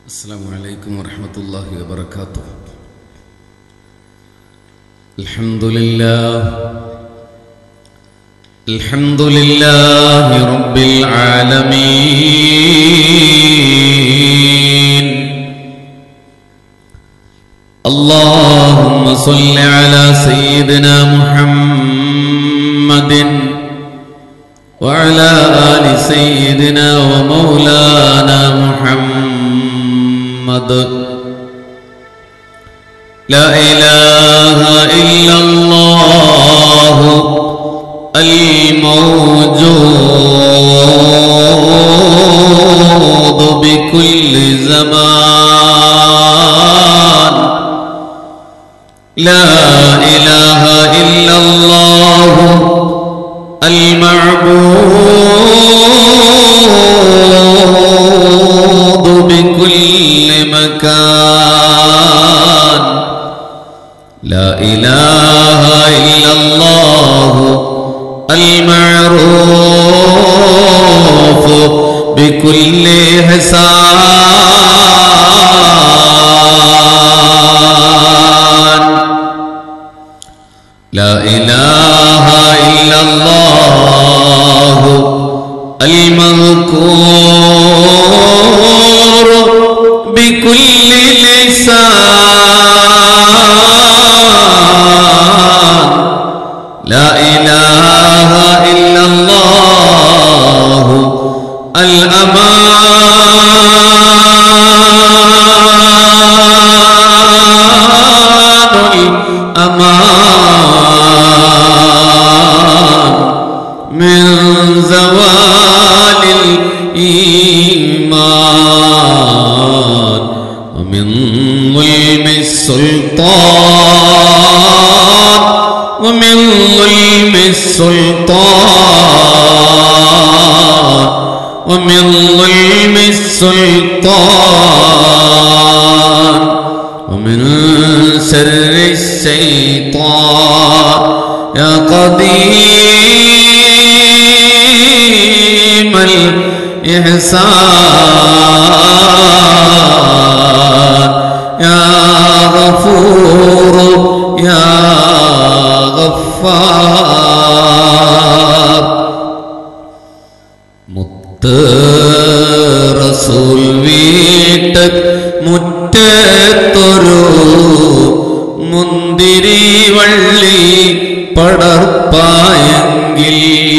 السلام عليكم ورحمة الله وبركاته الحمد لله الحمد لله رب العالمين اللهم صل على سيدنا محمد وعلى آل سيدنا ومولانا محمد لا إله إلا الله الموجود بكل زمان لا إله إلا الله المعبود بكل مكان لا إله إلا الله المعروف بكل حسان لا إله إلا الله المذكور بكل لسان لا إله إلا الله الأمان الأمان من زوال الإيمان ومن ظلم السلطان ومن ظلم السلطان ومن ظلم السلطان ومن سر الشيطان يا قديم الإحسان يا غفور يا غفار മുത്ത് റസൂൽ വീട്ട് മുറ്റത്തൊരു മുന്തിരി വള്ളി പടർപ്പായെങ്കിൽ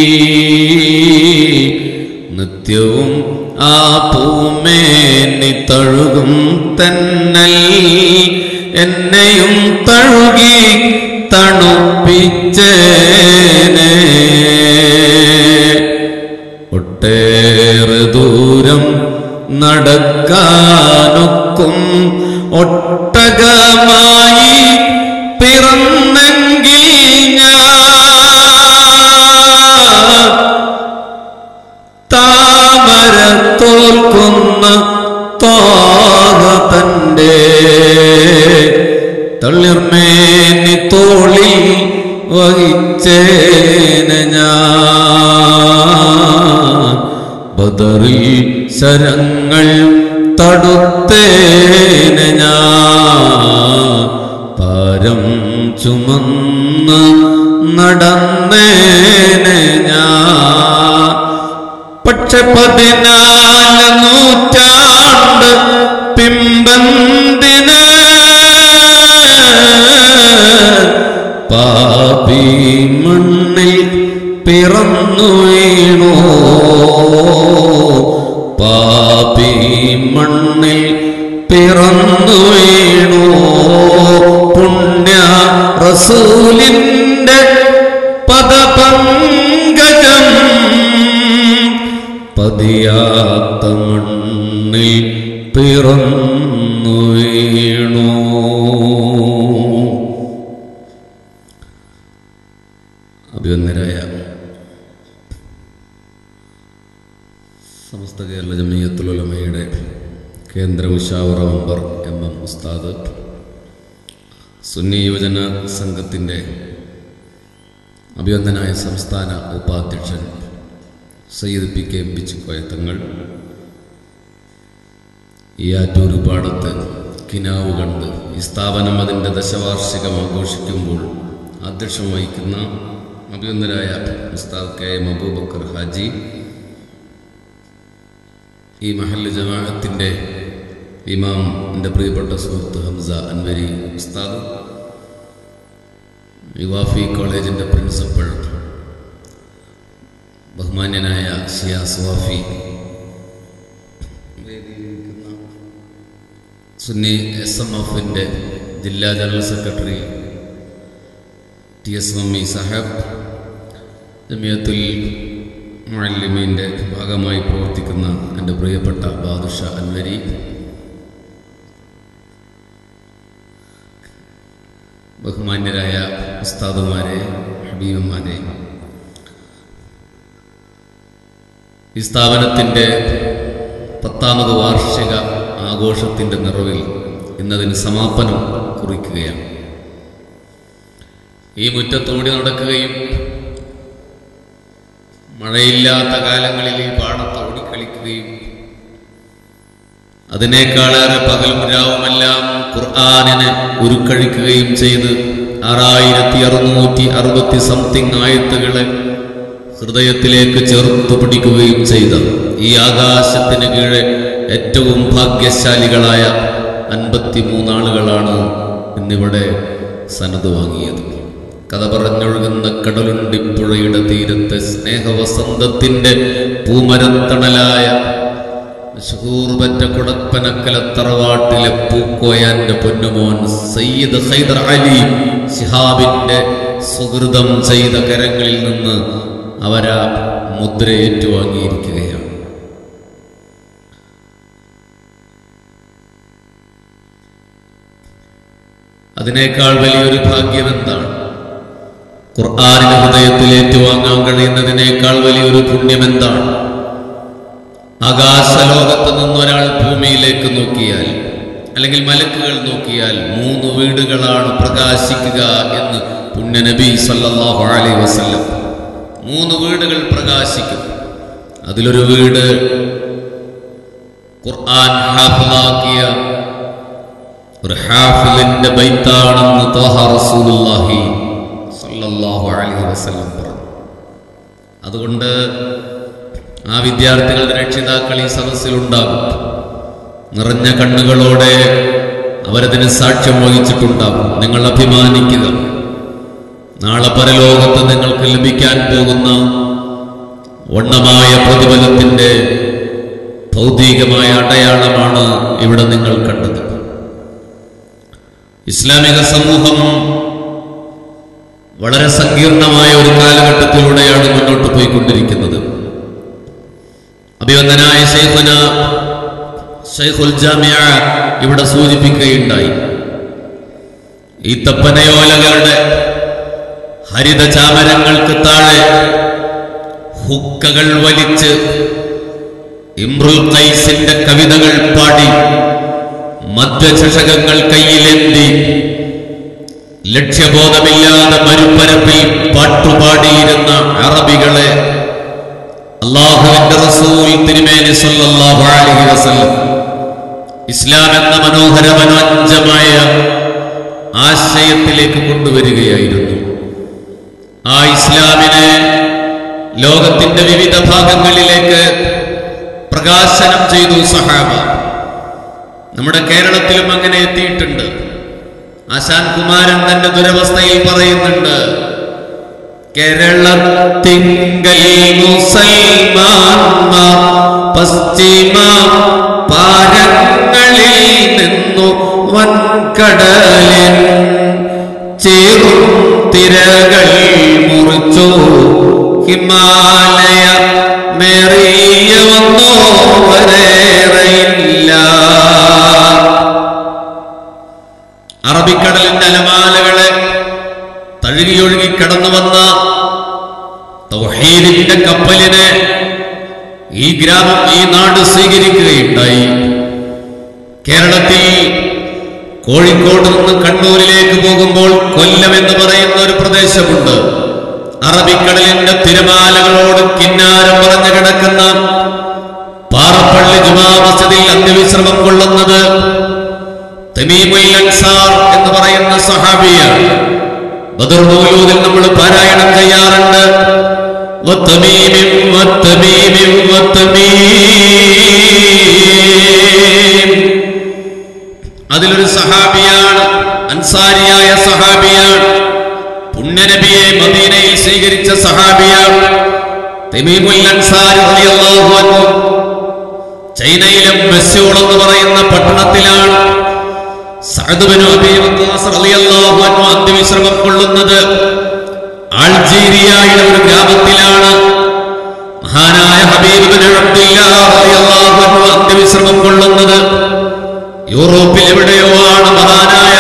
നിത്യവും ആ പൂമേനി തഴുകും തന്നൽ എന്നെയും തഴുകി തണുപ്പിച്ചേനെ ഒട്ടേറെ ദൂരം നടക്കാനൊക്കും ഒട്ടകമായി പിറന്നെങ്കിൽ ഞാൻ താമര തോൽക്കുന്ന തോക തന്റെ തളിർമേനി തോളിൽ വഹിച്ചേന ഞാൻ ബദറിൽ ശരങ്ങൾ തടുത്തേന ഞാൻ പാരം ചുമന്ന് നടന്നേന ഞാൻ പക്ഷെ പതിനാല് നൂറ്റാണ്ട് പിമ്പന്തിന് പാപി മണ്ണിൽ പിറന്നു വീണോ പാപി മണ്ണിൽ പിറന്നു വീണോ പുണ്യ റസൂലിന്റെ പദപങ്കജം പതിയാത്ത മണ്ണിൽ പിറന്നു വീണു അഭിവന്ദരായ സമസ്ത കേരള ജമീയത്തുലമയുടെ കേന്ദ്ര മുഷാവറ മെമ്പർ എം എം ഉസ്താദ് സുന്നി യുവജന സംഘത്തിൻ്റെ അഭിവന്ദനായ സംസ്ഥാന ഉപാധ്യക്ഷൻ Sayyid P K M Pichikoya Thangal ഈ ആറ്റൂർ പാടത്ത് കിനാവ് കണ്ട് ഈ സ്ഥാപനം അതിൻ്റെ ദശവാർഷികം ആഘോഷിക്കുമ്പോൾ അധ്യക്ഷം വഹിക്കുന്ന അഭിനന്ദരായ ഉസ്താദ് കെ എം അബൂബക്കർ ഹാജി ഈ മഹല്ല് ജമാഅത്തിൻ്റെ ഇമാം എൻ്റെ പ്രിയപ്പെട്ട സുഹൃത്ത് ഹംസ അൻവരി ഉസ്താദ് യുവാഫി കോളേജിൻ്റെ പ്രിൻസിപ്പൽ ബഹുമാന്യനായ ഷിയാസ് വാഫി സുന്നി എസ് എം എഫിൻ്റെ ജില്ലാ general secretary T S Mammi Sahib Jamiyyathul മുഅല്ലിമീൻ്റെ ഭാഗമായി പ്രവർത്തിക്കുന്ന എൻ്റെ പ്രിയപ്പെട്ട ബാദുഷ അൻവരി ബഹുമാന്യരായ ഉസ്താദുമാരെ ഹബീബന്മാരെ ഈ സ്ഥാപനത്തിൻ്റെ പത്താമത് വാർഷിക ആഘോഷത്തിൻ്റെ നിറവിൽ ഇന്നതിന് സമാപനം കുറിക്കുകയാണ് ഈ മുറ്റത്തോടി നടക്കുകയും മഴയില്ലാത്ത കാലങ്ങളിൽ ഈ പാടത്ത് ഓടിക്കളിക്കുകയും അതിനേക്കാളേറെ പകലും രാവുമെല്ലാം ഖുർആാനിനെ ഉരുക്കഴിക്കുകയും ചെയ്ത് ആറായിരത്തി അറുന്നൂറ്റി അറുപത്തി സംതിങ് ആയത്തുകളെ ഹൃദയത്തിലേക്ക് ചേർത്ത് പിടിക്കുകയും ചെയ്ത ഈ ആകാശത്തിന് കീഴെ ഏറ്റവും ഭാഗ്യശാലികളായ അൻപത്തി മൂന്നാളുകളാണ് ഇന്നിവിടെ സനത് വാങ്ങിയത് കഥ പറഞ്ഞൊഴുകുന്ന കടലുണ്ടിപ്പുഴയുടെ തീരത്തെ സ്നേഹവസന്തത്തിന്റെ പൂമരത്തണലായ ഷഹൂർബറ്റ കുടപ്പനക്കല തറവാട്ടിലെ പൂക്കോയാന്റെ പൊന്നുമോൻ സയ്യിദ് ഹൈദർ അലി ശിഹാബിന്റെ സുഹൃതം ചെയ്ത കരങ്ങളിൽ നിന്ന് അവരാ മുദ്ര ഏറ്റുവാങ്ങിയിരിക്കുകയാണ് അതിനേക്കാൾ വലിയൊരു ഭാഗ്യം എന്താണ് ഖുർആാനിന് ഹൃദയത്തിൽ ഏറ്റുവാങ്ങാൻ കഴിയുന്നതിനേക്കാൾ വലിയൊരു പുണ്യം എന്താണ് ആകാശലോകത്ത് നിന്നൊരാൾ ഭൂമിയിലേക്ക് നോക്കിയാൽ അല്ലെങ്കിൽ മലക്കുകൾ നോക്കിയാൽ മൂന്ന് വീടുകളാണ് പ്രകാശിക്കുക എന്ന് പുണ്യനബി സല്ലല്ലാഹു അലൈഹി വസല്ലം മൂന്ന് വീടുകൾ പ്രകാശിക്കും അതിലൊരു വീട് ഖുർആൻ ഹാഫിളാക്കിയ ഒരു ഹാഫിലിന്റെ ബൈത്താണെന്ന് ത്വഹ റസൂലുള്ളാഹി സല്ലല്ലാഹു അലൈഹി വസല്ലം പറഞ്ഞു അതുകൊണ്ട് ആ വിദ്യാർത്ഥികളുടെ രക്ഷിതാക്കൾ ഈ സദസ്സിലുണ്ടാകും നിറഞ്ഞ കണ്ണുകളോടെ അവരതിന് സാക്ഷ്യം വഹിച്ചിട്ടുണ്ടാകും നിങ്ങൾ അഭിമാനിക്കുക നാളെ പരലോകത്ത് നിങ്ങൾക്ക് ലഭിക്കാൻ പോകുന്ന വണ്ണമായ പ്രതിഫലത്തിന്റെ ഭൗതികമായ അടയാളമാണ് ഇവിടെ നിങ്ങൾ കണ്ടത് ഇസ്ലാമിക സമൂഹം വളരെ സങ്കീർണമായ ഒരു കാലഘട്ടത്തിലൂടെയാണ് മുന്നോട്ട് പോയിക്കൊണ്ടിരിക്കുന്നത് അഭിവന്ദനായ ശൈഖുന ഷൈഖുൽ ജാമിയ ഇവിടെ സൂചിപ്പിക്കുകയുണ്ടായി ഈ തപ്പനയോലകളുടെ ഹരിത ചാമരങ്ങൾക്ക് താഴെ ഹുക്കകൾ വലിച്ച് ഇമ്രുൽ ഖൈസിന്റെ കവിതകൾ പാടി മദ്യചഷകങ്ങൾ കയ്യിലെന്തി ലക്ഷ്യബോധമില്ലാതെ മരുപ്പരപ്പിൽ പാട്ടുപാടിയിരുന്ന അറബികളെ അള്ളാഹുവിന്റെ റസൂൽ തിരുമേനി സല്ലല്ലാഹു അലൈഹി വസല്ലം ഇസ്ലാം എന്ന മനോഹര മനോജ്ജമായ ആശയത്തിലേക്ക് കൊണ്ടുവരികയായിരുന്നു ആ ഇസ്ലാമിനെ ലോകത്തിന്റെ വിവിധ ഭാഗങ്ങളിലേക്ക് പ്രകാശനം ചെയ്തു സഹാബ നമ്മുടെ കേരളത്തിലും അങ്ങനെ എത്തിയിട്ടുണ്ട് ആശാൻ കുമാരൻ തന്റെ ദുരവസ്ഥയിൽ പറയുന്നുണ്ട് കേരളത്തിങ്കൽ മുസൽമാന്മാർ പശ്ചിമ പാരങ്ങളിൽ നിന്നു വൻകടലിൻ ചേറും തിരകൾ മുറിച്ചു ഹിമാലയ മേറിയ വന്നോ വരേറയില്ല അറബിക്കടലിന്റെ അലമാലകളെ തഴുകിയൊഴുകി കടന്നു വന്ന തൗഹീദിന്റെ കപ്പലിനെ ഈ ഗ്രാമം ഈ നാട് സ്വീകരിക്കുകയുണ്ടായി കേരളത്തിൽ കോഴിക്കോട് നിന്ന് കണ്ണൂരിലേക്ക് പോകുമ്പോൾ കൊല്ലം എന്ന് പറയുന്ന ഒരു പ്രദേശമുണ്ട് അറബിക്കടലിന്റെ തിരമാലകളോട് കിന്നാരം പറഞ്ഞു കിടക്കുന്ന പാറ പള്ളി ജുമാ മസ്ജിദിൽ അന്ത്യവിശ്രമം കൊള്ളുന്നത് തമീമുൽ അൻസാർ എന്ന് പറയുന്ന സഹാബിയാണ് ബദർ മൗലൂദിൽ നമ്മൾ പാരായണം ചെയ്യാറുണ്ട് വത്തമീമിം വത്തമീമിം വത്തമീം അതിലൊരു സഹാബിയാണ് അൻസാരിയായ സഹാബിയാണ് പുണ്യനബിയെ മദീനയിൽ സ്വീകരിച്ച സഹാബിയാണ് തമീമുൽ അൻസാരി റളിയല്ലാഹു അൻഹു ചൈനയിലെ മെസ്യൂൾ എന്ന് പറയുന്ന പട്ടണത്തിലാണ് സഅദ് ബിൻ അബീ വഖാസ് റളിയല്ലാഹു അൻഹു അന്ത്യവിശ്രമം കൊള്ളുന്നത് അൾജീരിയയിലെ ഒരു ഗ്രാമത്തിലാണ് മഹാനായ ഹബീബ് ബിൻ അബ്ദുല്ലാഹ് റളിയല്ലാഹു അൻഹു അന്ത്യവിശ്രമം കൊള്ളുന്നത് യൂറോപ്പിൽ എവിടെയോ ആണ് മഹാനായ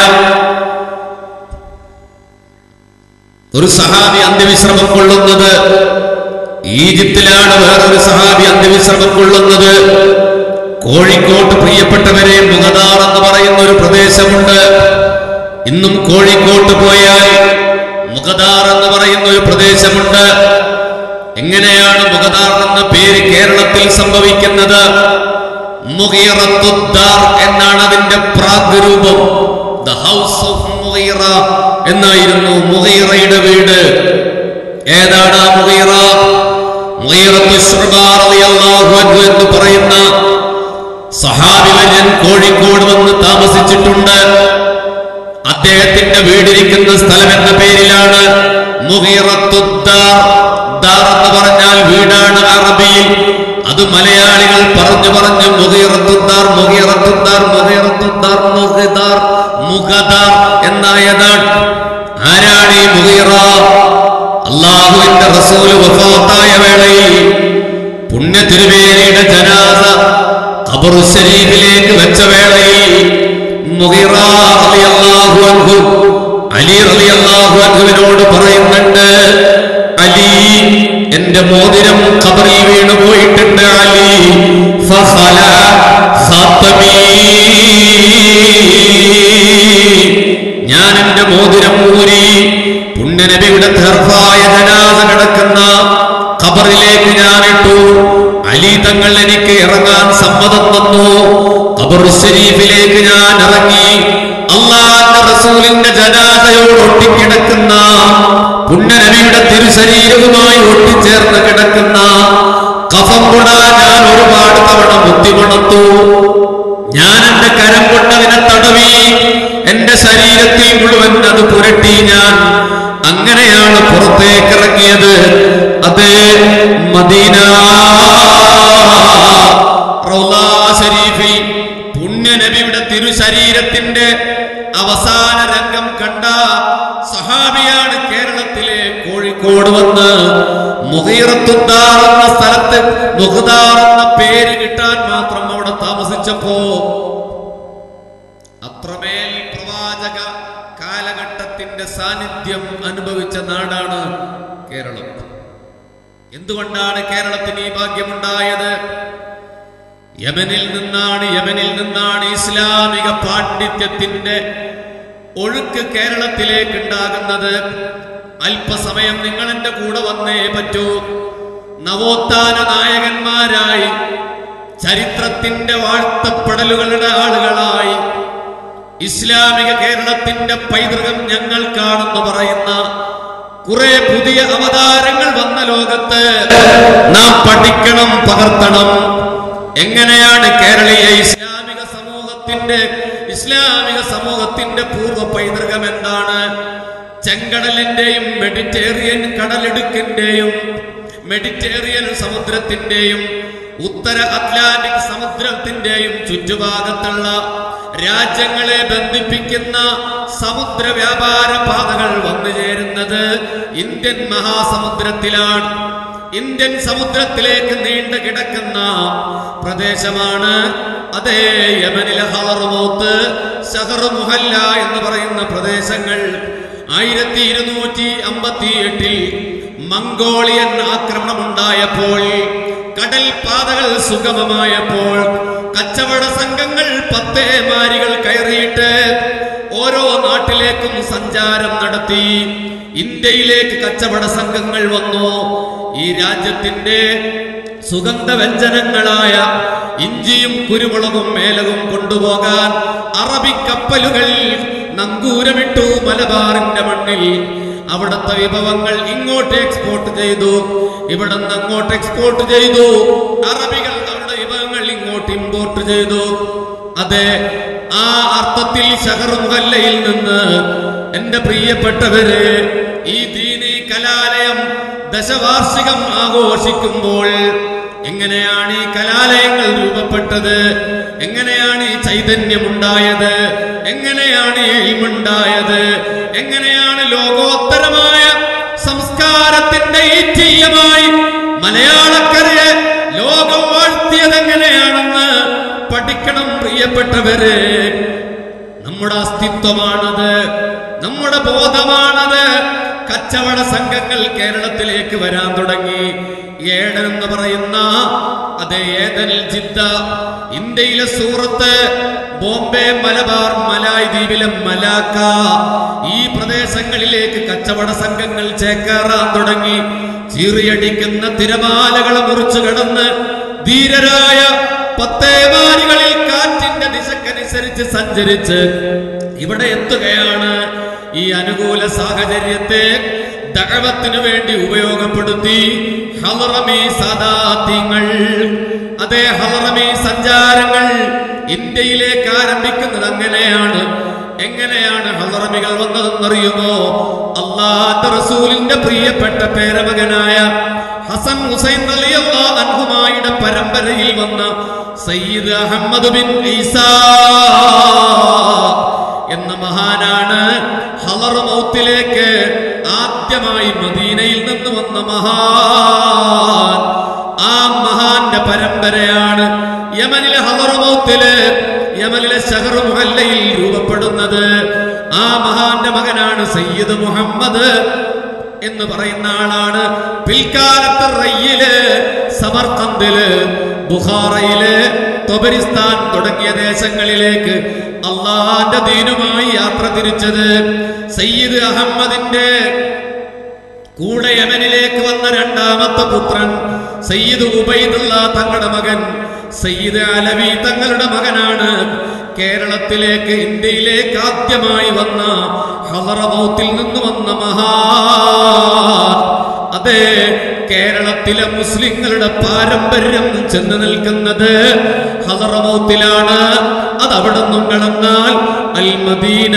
ഒരു സഹാബി അന്ത്യവിശ്രമം കൊള്ളുന്നത് ഈജിപ്തിലാണ് വേറൊരു സഹാബി അന്ത്യവിശ്രമം കൊള്ളുന്നത് കോഴിക്കോട്ട് പ്രിയപ്പെട്ടവരെ മുഖദാർ എന്ന് പറയുന്ന ഒരു പ്രദേശമുണ്ട് ഇന്നും കോഴിക്കോട്ട് പോയാൽ മുഖദാർ എന്ന് പറയുന്ന ഒരു പ്രദേശമുണ്ട് എങ്ങനെയാണ് മുഖദാർ എന്ന പേര് കേരളത്തിൽ സംഭവിക്കുന്നത് മുഗീറത്തുദ്ദാർ എന്നാണ് അതിന്റെ പ്രാഗ്രൂപം ദ ഹൗസ് ഓഫ് മുഗീറ എന്നായിരുന്നു മുഗീറയുടെ വീട് ഏതാണ് ആ മുഗീറ മുഗീറത്തു ശുഅബാ റളിയല്ലാഹു അൻഹു എന്ന് പറയുന്ന സഹാബി വര്യൻ കോഴിക്കോട് വന്ന് താമസിച്ചിട്ടുണ്ട് അദ്ദേഹത്തിന്റെ വീടിരിക്കുന്ന സ്ഥലം എന്ന പേരിലാണ് മുഗീറത്തുദ്ദാർ ദാർ എന്ന് പറഞ്ഞാൽ വീടാണ് അറബിയിൽ അത് മലയാളികൾ പറഞ്ഞു പറഞ്ഞു മുഗീറത്തുദ്ദാർ മുഗീറത്തുദ്ദാർ മുഗീറത്തുദ്ദാർ മുഗദാർ മുഗദാർ എന്നായതാണ് ആരാണ് ഈ മുഗീറ അള്ളാഹുവിന്റെ റസൂല് വഫാത്തായ വേളയിൽ പുണ്യ തിരുവേലിയുടെ ജനാസ ഖബറു ശരീഫിലേക്ക് വെച്ച വേളയിൽ മുഗീറ റളിയല്ലാഹു അൻഹു അലി റളിയല്ലാഹു അൻഹുവിനോട് പറയുന്നുണ്ട് അലി എന്റെ മോതിരം ഖബറിൽ വീണു പോയിട്ടുണ്ട് അലി ഫഖല ഖാത്തമീ ഞാൻ എന്റെ മോതിരം ഊരി പുണ്യനബിയുടെ ദീർഘായ ജനാസ കിടക്കുന്ന ഖബറിലേക്ക് ഞാൻ ഇട്ടു അലി തങ്ങൾ എനിക്ക് ഇറങ്ങാൻ സമ്മതം തന്നു ഖബർ ഷരീഫിലേക്ക് ഞാൻ ഇറങ്ങി അള്ളാന്റെ റസൂലിന്റെ ജനാസയോട് ഒട്ടിക്കിടക്കുന്ന പുണ്യനബിയുടെ തിരുശരീരവുമായി ഒട്ടിച്ചേർന്ന് കിടക്കുന്ന കഫം കൊടാ ഞാൻ ഒരുപാട് തവണ ബുദ്ധിമുണർത്തു ഞാൻ എന്റെ കരം കൊണ്ടതിനെ തടവി എന്റെ ശരീരത്തിൽ മുഴുവൻ അത് പുരട്ടി ഞാൻ അങ്ങനെയാണ് പുറത്തേക്ക് ഇറങ്ങിയത് അത് മദീന റൗളാ ശരീഫിൽ പുണ്യനബിയുടെ തിരുശരീരത്തിന്റെ അവസാന രംഗം കണ്ട സഹാബിയാണ് കേരളത്തിലെ കോഴിക്കോട് വന്ന് മുഹീറത്തുദ്ദാർ എന്ന സ്ഥലത്ത് മുഖദാർ എന്ന പേര് കിട്ടാൻ മാത്രം അവിടെ താമസിച്ചപ്പോ അത്രമേൽ പ്രവാചക കാലഘട്ടത്തിന്റെ സാന്നിധ്യം അനുഭവിച്ച നാടാണ് കേരളം എന്തുകൊണ്ടാണ് കേരളത്തിന് ഈ ഭാഗ്യമുണ്ടായത് യമനിൽ നിന്നാണ് യമനിൽ നിന്നാണ് ഇസ്ലാമിക പാണ്ഡിത്യത്തിന്റെ ഒഴുക്ക് കേരളത്തിലേക്ക് ഉണ്ടാകുന്നത് അല്പസമയം നിങ്ങൾ എന്റെ കൂടെ വന്നേ പറ്റൂ നവോത്ഥാന നായകന്മാരായി ചരിത്രത്തിന്റെ വാഴ്ത്തപ്പെടലുകളുടെ ആളുകളായി ഇസ്ലാമിക കേരളത്തിന്റെ പൈതൃകം ഞങ്ങൾക്കാണെന്ന് പറയുന്ന കുറെ പുതിയ അവതാരങ്ങൾ വന്ന ലോകത്ത് നാം പഠിക്കണം പകർത്തണം എങ്ങനെയാണ് കേരളീയ ഇസ്ലാമിക സമൂഹത്തിന്റെ ഇസ്ലാമിക സമൂഹത്തിന്റെ പൂർവ്വ പൈതൃകം എന്താണ് ചെങ്കടലിന്റെയും മെഡിറ്റേറിയൻ കടലിടുക്കിന്റെയും മെഡിറ്റേറിയൻ സമുദ്രത്തിന്റെയും ഉത്തര അറ്റ്ലാന്റിക് സമുദ്രത്തിന്റെയും ചുറ്റുഭാഗത്തുള്ള രാജ്യങ്ങളെ ബന്ധിപ്പിക്കുന്ന സമുദ്ര വ്യാപാര പാതകൾ വന്നു ചേരുന്നത് ഇന്ത്യൻ മഹാസമുദ്രത്തിലാണ് ഇന്ത്യൻ സമുദ്രത്തിലേക്ക് നീണ്ടു കിടക്കുന്ന പ്രദേശമാണ് അതേ യമനിലെ ഹവറുമോത്ത് ഷഹറു മുഹല്ല എന്ന് പറയുന്ന പ്രദേശങ്ങൾ ആയിരത്തി ഇരുന്നൂറ്റി അമ്പത്തി എട്ടിൽ മംഗോളിയൻ ആക്രമണം ഉണ്ടായപ്പോൾ കടൽ പാതകൾ സുഗമമായപ്പോൾ കച്ചവട സംഘങ്ങൾ പത്തേ മാരികൾ കയറിയിട്ട് ഓരോ നാട്ടിലേക്കും സഞ്ചാരം നടത്തി ഇന്ത്യയിലേക്ക് കച്ചവട സംഘങ്ങൾ വന്നു ഈ രാജ്യത്തിന്റെ സുഗന്ധ വ്യഞ്ജനങ്ങളായ ഇഞ്ചിയും കുരുമുളകും മേലകും കൊണ്ടുപോകാൻ അറബിക്കപ്പലുകൾ നങ്കൂരമിട്ടു മലബാറിന്റെ മണ്ണിൽ അവിടുത്തെ വിഭവങ്ങൾ ഇങ്ങോട്ട് എക്സ്പോർട്ട് ചെയ്തു ഇവിടെ നിന്ന് അങ്ങോട്ട് എക്സ്പോർട്ട് ചെയ്തു അറബികൾ അവരുടെ വിഭവങ്ങൾ ഇങ്ങോട്ട് ഇമ്പോർട്ട് ചെയ്തു അതെ ആ അർത്ഥത്തിൽ ഷഹറുമുഹല്ലയിൽ നിന്ന് എന്റെ പ്രിയപ്പെട്ടവര് ഈ ദീനി കലാലയം ദശവാർഷികം ആഘോഷിക്കുമ്പോൾ എങ്ങനെയാണ് ഈ കലാലയങ്ങൾ രൂപപ്പെട്ടത് എങ്ങനെയാണ് ഈ ചൈതന്യമുണ്ടായത് എങ്ങനെയാണ് ഈ എൽമുണ്ടായത് എങ്ങനെയാണ് ലോകോത്തരമായ സംസ്കാരത്തിന്റെ ഈറ്റില്യമായി മലയാളക്കരയെ ലോകം വാഴ്ത്തിയത് എങ്ങനെയാണെന്ന് പഠിക്കണം പ്രിയപ്പെട്ടവര് നമ്മുടെ അസ്തിത്വമാണത് നമ്മുടെ ബോധമാണത് കച്ചവട സംഘങ്ങൾ കേരളത്തിലേക്ക് വരാൻ തുടങ്ങി ഏടൻ എന്ന് പറയുന്ന അതേ ഏതനിൽ ജിദ്ദ ഇന്ത്യയിലെ സൂറത്ത് ബോംബെ മലബാർ മലായ് ദ്വീപിലെ മലാക്ക ഈ പ്രദേശങ്ങളിലേക്ക് കച്ചവട സംഘങ്ങൾ ചേക്കേറാൻ തുടങ്ങി ചീറിയടിക്കുന്ന തിരമാലകളെ മുറിച്ചു കടന്ന് ധീരരായ പത്തേമാരികളിൽ കാറ്റിന്റെ ദിശക്കനുസരിച്ച് സഞ്ചരിച്ച് ഇവിടെ എത്തുകയാണ് ഈ അനുകൂല സാഹചര്യത്തെ ദഅവത്തിനു വേണ്ടി ഉപയോഗപ്പെടുത്തി ഹലറമി സദാത്യങ്ങൾ അതേ ഹലറമി സഞ്ചാരങ്ങൾ ഇന്ത്യയിലേക്ക് ആരംഭിക്കുന്നത് അങ്ങനെയാണ് എങ്ങനെയാണ് ഹലറമികൾ വന്നതെന്നറിയുമോ അള്ളാഹ് റസൂലിന്റെ പ്രിയപ്പെട്ട പേരമകനായ ഹസൻ ഹുസൈൻ റളിയല്ലാഹു അൻഹുമായുടെ പരമ്പരയിൽ വന്ന സയ്യിദ് അഹമ്മദ് ബിൻ ഈസാ എന്ന മഹാനാണ് ഹലർ മൗത്തിലേക്ക് ആദ്യമായി മദീനയിൽ നിന്ന് വന്ന മഹാൻ ആ മഹാന്റെ പരമ്പരയാണ് യമനിലെ ഹലർ മൗത്തില് യമനിലെ ഷഹർ മുഹല്ലയിൽ രൂപപ്പെടുന്നത് ആ മഹാന്റെ മകനാണ് സയ്യിദ് മുഹമ്മദ് എന്ന് പറയുന്ന ആളാണ് പിൽക്കാലത്ത് റയ്യില് സമർക്കന്തില് ബുഖാറയില് തൊബരിസ്ഥാൻ തുടങ്ങിയ ദേശങ്ങളിലേക്ക് അള്ളാന്റെ ദീനുമായി യാത്ര തിരിച്ചത് സയ്യിദ് അഹമ്മദിന്റെ കൂടെ യമനിലേക്ക് വന്ന രണ്ടാമത്തെ പുത്രൻ സയ്യിദ് ഉബൈദുള്ള തങ്ങളുടെ മകൻ സയ്യിദ് അലവി തങ്ങളുടെ മകനാണ് കേരളത്തിലേക്ക് ഇന്ത്യയിലേക്ക് ആദ്യമായി വന്ന ഹലറമൗത്തിൽ നിന്ന് വന്ന മഹാ അതെ കേരളത്തിലെ മുസ്ലിങ്ങളുടെ പാരമ്പര്യം ചെന്ന് നിൽക്കുന്നത് ഹലറമൗത്തിലാണ് അത് അവിടെ നിന്നും കടന്നാൽ അൽ മദീന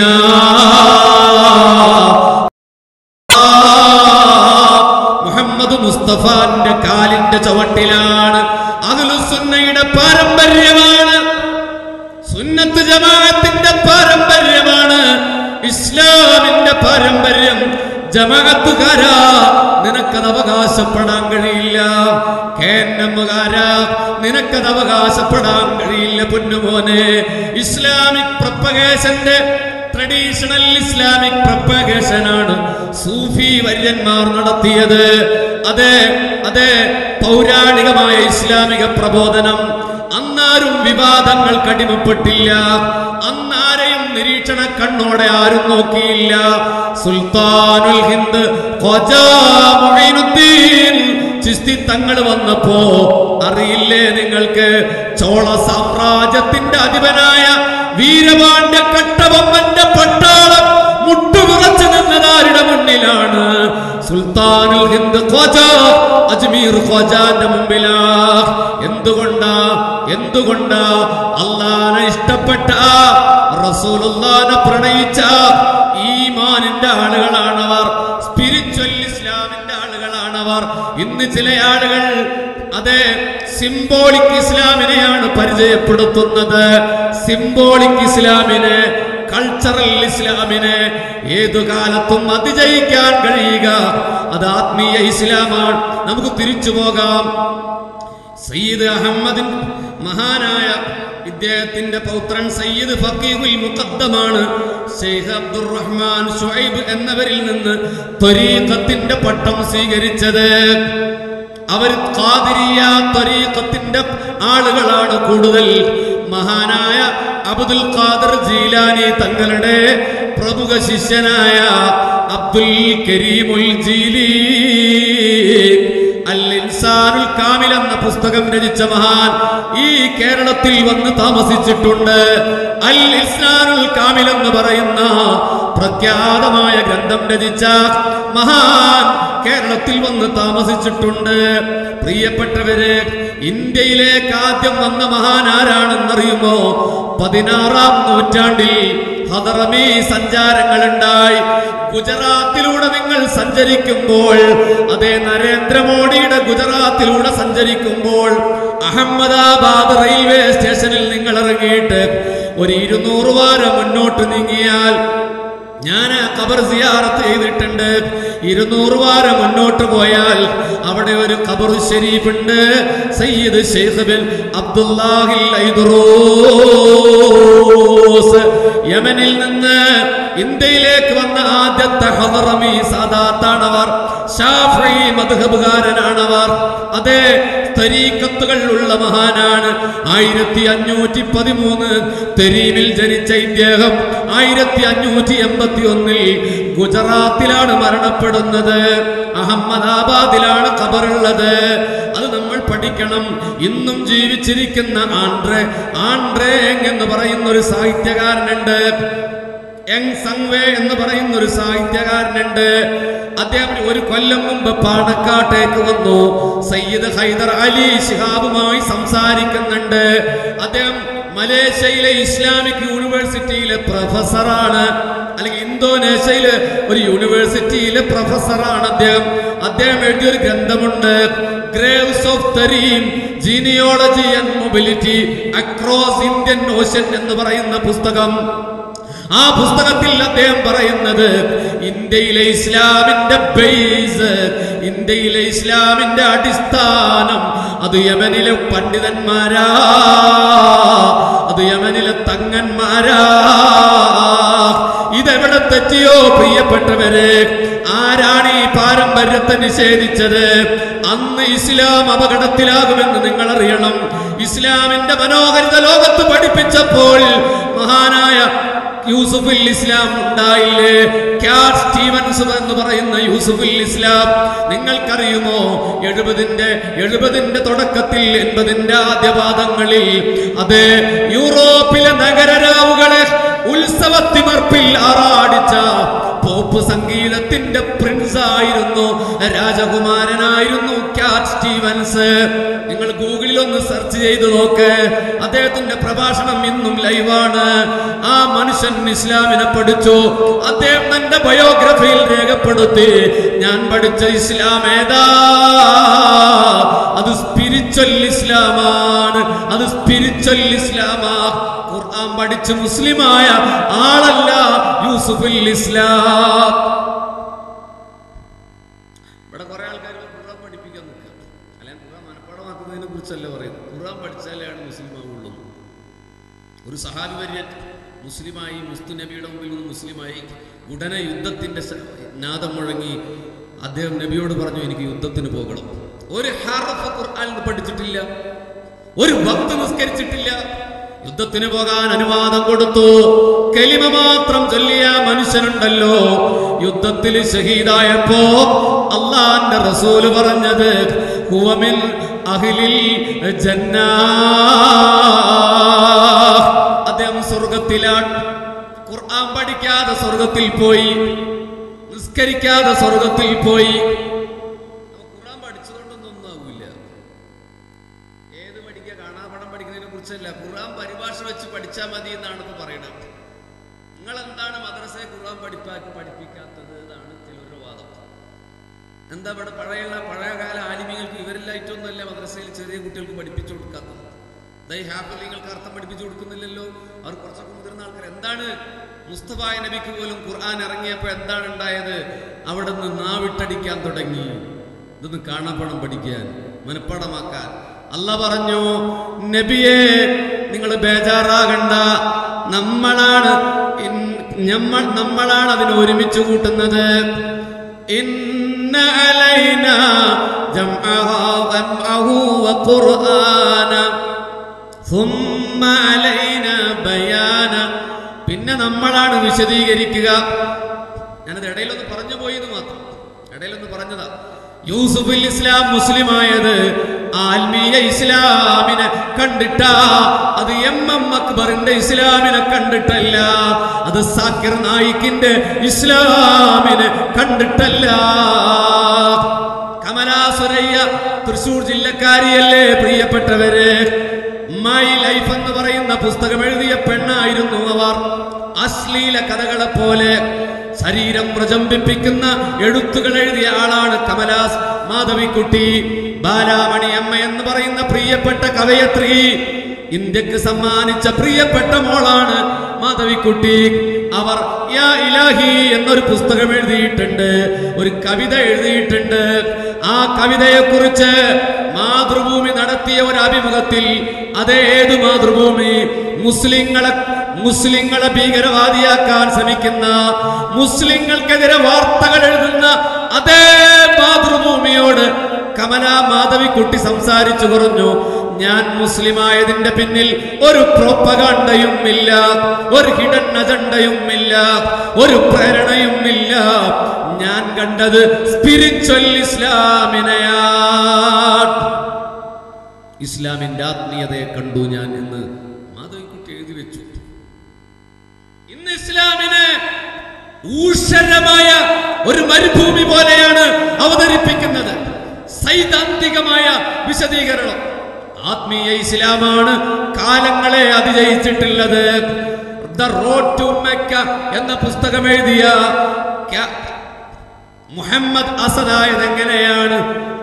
മുഹമ്മദ് മുസ്തഫാന്റെ കാലിന്റെ ചവട്ടിലാണ് സുന്നയുടെ പാരമ്പര്യമാണ് സുന്നത്ത് ജമാഅത്തിന്റെ പാരമ്പര്യമാണ് ഇസ്ലാമിന്റെ പാരമ്പര്യം ജമാഅത്തുകാരാ നിനക്കത് അവകാശപ്പെടാൻ കഴിയില്ല കേന്നമ്മുകാരാ നിനക്കത് അവകാശപ്പെടാൻ കഴിയില്ല പൊന്നുമോനെ ഇസ്ലാമിക് പ്രപ്പഗേഷന്റെ ട്രഡീഷണൽ ഇസ്ലാമിക് പ്രപ്പഗേഷൻ ആണ് സൂഫി വര്യന്മാർ നടത്തിയത് അതെ അതെ പൗരാണികമായ ഇസ്ലാമിക പ്രബോധനം അന്നാരും വിവാദങ്ങൾ കടിമപ്പെട്ടില്ല അന്നാരെയും നിരീക്ഷണ കണ്ണോടെ ആരും നോക്കിയില്ല സുൽത്താനുൽ ഹിന്ദ് ഖ്വാജാ മുഈനുദ്ദീൻ ചിസ്തി തങ്ങൾ വന്നപ്പോ അറിയില്ലേ നിങ്ങൾക്ക് ചോള സാമ്രാജ്യത്തിന്റെ അധിപനായ വീരപാണ്ഡ്യ കട്ടബൊമ്മന്റെ പട്ടാളം മുട്ടുവിറച്ചു നിന്നതാരുടെ മുന്നിലാണ് സുൽത്താനുൽ ഹിന്ദ് ഖ്വാജാ അജ്മീർ ഖ്വാജാന്റെ മുമ്പിലാ എന്തുകൊണ്ടാ എന്തുകൊണ്ടാ അള്ളാനെ ഇഷ്ടപ്പെട്ട റസൂലുള്ളാനെ പ്രണയിച്ച ഈമാനിന്റെ ആളുകളാണവർ സ്പിരിച്വൽ ഇസ്ലാമിന്റെ ആളുകളാണവർ ഇന്ന് ചില ആളുകൾ അതെ സിംബോളിക് ഇസ്ലാമിനെയാണ് പരിചയപ്പെടുത്തുന്നത് സിംബോളിക് ഇസ്ലാമിനെ കൾച്ചറൽ ഇസ്ലാമിനെ ഏതു കാലത്തും അതിജയിക്കാൻ കഴിയുക അത് ആത്മീയ ഇസ്ലാമാണ് നമുക്ക് തിരിച്ചു പോകാം സയ്യിദ് അഹമ്മദിൻ മഹാനായ ഇദ്ദേഹത്തിന്റെ പൗത്രൻ സയ്യിദ് ഫക്കീഹുൽ മുഖദ്ദമാണ് ഷെയ്ഖ് അബ്ദുറഹ്മാൻ ഷുഐബ് എന്നവരിൽ നിന്ന് ത്വരീഖത്തിന്റെ പട്ടം സ്വീകരിച്ചത് അവർ ഖാദിരിയ ത്വരീഖത്തിന്റെ ആളുകളാണ് കൂടുതൽ മഹാനായ അബ്ദുൽ ഖാദർ ജീലാനി തങ്ങളുടെ പ്രമുഖ ശിഷ്യനായ അബ്ദുൽ കരീമുൽ ജീലി അൽ ഇൻസാനുൽ കാമിൽ എന്ന പുസ്തകം രചിച്ച മഹാൻ ഈ കേരളത്തിൽ വന്ന് താമസിച്ചിട്ടുണ്ട് അൽ ഇൻസാനുൽ കാമിൽ എന്ന് പറയുന്ന പ്രഖ്യാതമായ ഗ്രന്ഥം രചിച്ച മഹാൻ കേരളത്തിൽ വന്ന് താമസിച്ചിട്ടുണ്ട് പ്രിയപ്പെട്ടവരെ ഇന്ത്യയിലേക്ക് ആദ്യം വന്ന മഹാൻ ആരാണെന്നറിയുമോ പതിനാറാം നൂറ്റാണ്ടിൽ ഹദറമി സഞ്ചാരങ്ങളുണ്ടായി ഗുജറാത്തിലൂടെ നിങ്ങൾ സഞ്ചരിക്കുമ്പോൾ അതേ നരേന്ദ്രമോദിയുടെ ഗുജറാത്തിലൂടെ സഞ്ചരിക്കുമ്പോൾ അഹമ്മദാബാദ് റെയിൽവേ സ്റ്റേഷനിൽ നിങ്ങൾ ഇറങ്ങിയിട്ട് ഒരു ഇരുന്നൂറ് വാരം മുന്നോട്ട് നീങ്ങിയാൽ ഞാൻ ഖബർ സിയാറത്ത് ചെയ്തിട്ടുണ്ട് ഇരുന്നൂറ് വാരം മുന്നോട്ട് പോയാൽ അവിടെ ഒരു ഖബർ ഷരീഫ് ഉണ്ട് Sayyid Sheikh bin Abdullahil Aidarus യമനിൽ നിന്ന് ഇന്ത്യയിലേക്ക് വന്ന ആദ്യത്തെ ഹദറമി സാദാത്താണവർ ഷാഫി മധുഹബുകാരനാണവർ അതെ തരീക്കത്തുകൾ ഉള്ള മഹാനാണ് ആയിരത്തി അഞ്ഞൂറ്റി പതിമൂന്ന് തെരീമിൽ ജനിച്ച ഇദ്ദേഹം ആയിരത്തി അഞ്ഞൂറ്റി എൺപത്തി ഒന്നിൽ ഗുജറാത്തിലാണ് മരണപ്പെടുന്നത് അഹമ്മദാബാദിലാണ് ഖബറുള്ളത് അത് നമ്മൾ പഠിക്കണം ഇന്നും ജീവിച്ചിരിക്കുന്ന ആൻഡ്രേ ആൻഡ്രേ എന്ന് പറയുന്ന ഒരു സാഹിത്യകാരനുണ്ട് യങ് സംവേ എന്ന് പറയുന്ന ഒരു സാഹിത്യകാരനുണ്ട് അദ്ദേഹം ഒരു കൊല്ലം മുമ്പ് പാണക്കാട്ടേക്ക് വന്നു സയ്യിദ് ഹൈദർ അലി ശിഹാബുമായി സംസാരിക്കുന്നുണ്ട് അദ്ദേഹം മലേഷ്യയിലെ ഇസ്ലാമിക് യൂണിവേഴ്സിറ്റിയിലെ പ്രൊഫസറാണ് അല്ലെങ്കിൽ ഇന്തോനേഷ്യയിലെ ഒരു യൂണിവേഴ്സിറ്റിയിലെ പ്രൊഫസറാണ് അദ്ദേഹം അദ്ദേഹം എഴുതിയൊരു ഗ്രന്ഥമുണ്ട് graves of Tarim genealogy and mobility across Indian Ocean എന്ന് പറയുന്ന പുസ്തകം ആ പുസ്തകത്തിൽ അദ്ദേഹം പറയുന്നത് ഇന്ത്യയിലെ ഇസ്ലാമിന്റെ ബേസ് ഇന്ത്യയിലെ ഇസ്ലാമിന്റെ അടിസ്ഥാനം അത് യമനിലെ പണ്ഡിതന്മാരാ അത് യമനിലെ തങ്ങന്മാരാ ഇതെവിടെ തെറ്റിയോ പ്രിയപ്പെട്ടവരെ ആരാണ് ഈ പാരമ്പര്യത്തെ നിഷേധിച്ചത് അന്ന് ഇസ്ലാം അപകടത്തിലാകുമെന്ന് നിങ്ങൾ അറിയണം ഇസ്ലാമിന്റെ മനോഹരിത ലോകത്ത് പഠിപ്പിച്ചപ്പോൾ മഹാനായ യൂസുഫുൽ ഇസ്ലാം ഉണ്ടായില്ലേ ക്യാറ്റ് സ്റ്റീവൻസ് എന്ന് പറയുന്ന യൂസുഫുൽ ഇസ്ലാം നിങ്ങൾക്കറിയുമോ എഴുപതിന്റെ എഴുപതിന്റെ തുടക്കത്തിൽ എൺപതിന്റെ ആദ്യപാദങ്ങളിൽ അത് യൂറോപ്പിലെ നഗരരാവുകളെ ഉത്സവത്തിമർപ്പിൽ ആറാടിച്ച പോപ്പ് സംഗീതത്തിന്റെ പ്രിൻസ് ആയിരുന്നു രാജകുമാരനായിരുന്നു ക്യാറ്റ് സ്റ്റീവൻസ് നിങ്ങൾ ഗൂഗിളിൽ ഒന്ന് സെർച്ച് ചെയ്ത് നോക്ക് അദ്ദേഹത്തിന്റെ പ്രഭാഷണം ഇന്നും ലൈവാണ് ആ മനുഷ്യൻ ഇസ്ലാമിനെ പഠിച്ചു അദ്ദേഹം തന്റെ ബയോഗ്രഫിയിൽ രേഖപ്പെടുത്തി ഞാൻ പഠിച്ച ഇസ്ലാം ഏതാ അത് സ്പിരിച്വൽ ഇസ്ലാമാണ് അത് സ്പിരിച്വൽ ഇസ്ലാമാ ഖുർആൻ പഠിച്ച് മുസ്ലിമായ ആളല്ല യൂസുഫുൽ ഇസ്ലാം ഇവിടെ കുറെ ആൾക്കാർ ഖുർആൻ പഠിപ്പിക്കാൻ നിൽക്കുക അല്ലെങ്കിൽ ഖുർആൻ മനഃപ്പാടമാക്കുന്നതിനെ കുറിച്ചല്ല പറയുന്നത് ഖുർആൻ പഠിച്ചാലാണ് മുസ്ലിം ആവുള്ളൂ ഒരു സഹാബി വര്യൻ മുസ്ലിമായി മുസ്തു നബിയുടെ മുമ്പിൽ നിന്ന് മുസ്ലിമായി ഉടനെ യുദ്ധത്തിന്റെ ശ- നാദം മുഴങ്ങി അദ്ദേഹം നബിയോട് പറഞ്ഞു എനിക്ക് യുദ്ധത്തിന് പോകണം ഒരു ഹാറഫ് ഖുർആൻ പഠിച്ചിട്ടില്ല ഒരു ഭക്തി നിസ്കരിച്ചിട്ടില്ല യുദ്ധത്തിന് പോകാൻ അനുവാദം കൊടുത്തു കലിമ മാത്രം ചൊല്ലിയ മനുഷ്യനുണ്ടല്ലോ യുദ്ധത്തിൽ ഷഹീദായപ്പോ അള്ളാന്റെ റസൂല് പറഞ്ഞത് ഹുവമിൻ അഹിലിൽ ജന്നാ അദ്ദേഹം സ്വർഗത്തിലാണ് ഖുർആൻ പഠിക്കാതെ സ്വർഗത്തിൽ പോയി നിസ്കരിക്കാതെ സ്വർഗത്തിൽ പോയി അപ്പൊ ഖുർആൻ പഠിച്ചതുകൊണ്ടൊന്നും ഒന്നും ആവില്ല ഏത് പഠിക്കുക കാണാപടം പഠിക്കുന്നതിനെ കുറിച്ചല്ല ഖുർആൻ പരിഭാഷ വെച്ച് പഠിച്ചാൽ മതി എന്നാണ് ഇപ്പൊ പറയുന്നത് നിങ്ങൾ എന്താണ് മദ്രസയെ ഖുർആൻ പഠിപ്പാക്കി പഠിപ്പിക്കാത്തത് എന്നാണ് ചിലരുടെ വാദം എന്താ ഇവിടെ പഴയ പഴയകാല ആലിമ്യങ്ങൾക്ക് ഇവരെല്ലായിട്ടൊന്നുമല്ല മദ്രസയിൽ ചെറിയ കുട്ടികൾക്ക് പഠിപ്പിച്ചു കൊടുക്കാത്തത് ദൈ ഹാഫലിങ്ങൾക്ക് അർത്ഥം പഠിപ്പിച്ചു കൊടുക്കുന്നില്ലല്ലോ അവർ കുറച്ചൊക്കെ മുതിർന്ന ആൾക്കാർ എന്താണ് മുസ്തഫായ നബിക്ക് പോലും ഖുർആൻ ഇറങ്ങിയപ്പോൾ എന്താണ് ഉണ്ടായത് അവിടെ നിന്ന് നാവിട്ടടിക്കാൻ തുടങ്ങി ഇതൊന്ന് കാണാപ്പണം പഠിക്കാൻ മനഃപ്പാടമാക്കാൻ അല്ല പറഞ്ഞു നബിയെ നിങ്ങൾ ബേജാറാകണ്ട നമ്മളാണ് ഇൻ- നമ്മൾ നമ്മളാണ് അതിനെ ഒരുമിച്ച് കൂട്ടുന്നത് ഇന്ന അലൈന ജംഅഹു ജംഅഹു വഖുർആന ثم علينا ബയാന പിന്നെ നമ്മളാണ് വിശദീകരിക്കുക ഞാനത് ഇടയിലൊന്ന് പറഞ്ഞു പോയി എന്ന് മാത്രം ഇടയിലൊന്ന് പറഞ്ഞതാ യൂസുഫുൽ ഇസ്ലാം മുസ്ലിമായത് ആത്മീയ ഇസ്ലാമിനെ കണ്ടിട്ടാ അത് എം എം അക്ബറിന്റെ ഇസ്ലാമിനെ കണ്ടിട്ടല്ല അത് സാക്കിർ നായിക്കിന്റെ ഇസ്ലാമിനെ കണ്ടിട്ടല്ല കമലാസുരയ്യ തൃശൂർ ജില്ലക്കാരിയല്ലേ പ്രിയപ്പെട്ടവര് മൈ ലൈഫ് എന്ന് പറയുന്ന പുസ്തകം എഴുതിയ പെണ്ണായിരുന്നു അവർ അശ്ലീല കഥകളെ പോലെ ശരീരം പ്രചംബിപ്പിക്കുന്ന എഴുത്തുകൾ എഴുതിയ ആളാണ് കമലാസ് മാധവിക്കുട്ടി ബാലാമണി അമ്മ എന്ന് പറയുന്ന പ്രിയപ്പെട്ട കവയത്രി ഇന്ത്യക്ക് സമ്മാനിച്ച പ്രിയപ്പെട്ട മോളാണ് മാധവിക്കുട്ടി അവർ യാ ഇലാഹി എന്നൊരു പുസ്തകം എഴുതിയിട്ടുണ്ട് ഒരു കവിത എഴുതിയിട്ടുണ്ട് ആ കവിതയെ കുറിച്ച് മാതൃഭൂമി നടത്തിയ ഒരു അഭിമുഖത്തിൽ അതേത് മാതൃഭൂമി മുസ്ലിങ്ങളെ മുസ്ലിങ്ങളെ ഭീകരവാദിയാക്കാൻ ശ്രമിക്കുന്ന മുസ്ലിങ്ങൾക്കെതിരെ വാർത്തകൾ എഴുതുന്ന അതേ മാതൃഭൂമിയോട് കമല മാധവിക്കുട്ടി സംസാരിച്ചു പറഞ്ഞു ഞാൻ മുസ്ലിമായതിന്റെ പിന്നിൽ ഒരു പ്രോപ്പകാണ്ടയും ഇല്ല ഒരു ഹിഡൻ അജണ്ടയും ഇല്ല ഒരു പ്രേരണയും ഇല്ല ഞാൻ കണ്ടത് സ്പിരിച്വൽ ഇസ്ലാമിനെയാ ഇസ്ലാമിന്റെ ആത്മീയതയെ കണ്ടു ഞാൻ എന്ന് മാധവിക്കുട്ടി എഴുതി വെച്ചു ഇന്ന് ഇസ്ലാമിനെ ഊഷരമായ ഒരു മരുഭൂമി പോലെയാണ് അവതരിപ്പിക്കുന്നത് സൈദ്ധാന്തികമായ വിശദീകരണം ആത്മീയ ഇസ്ലാമാണ് കാലങ്ങളെ അതിജയിച്ചിട്ടുള്ളത് ദ റോഡ് ടു മെക്ക എന്ന പുസ്തകം എഴുതിയ ക്യാ- മുഹമ്മദ് അസദായത് എങ്ങനെയാണ്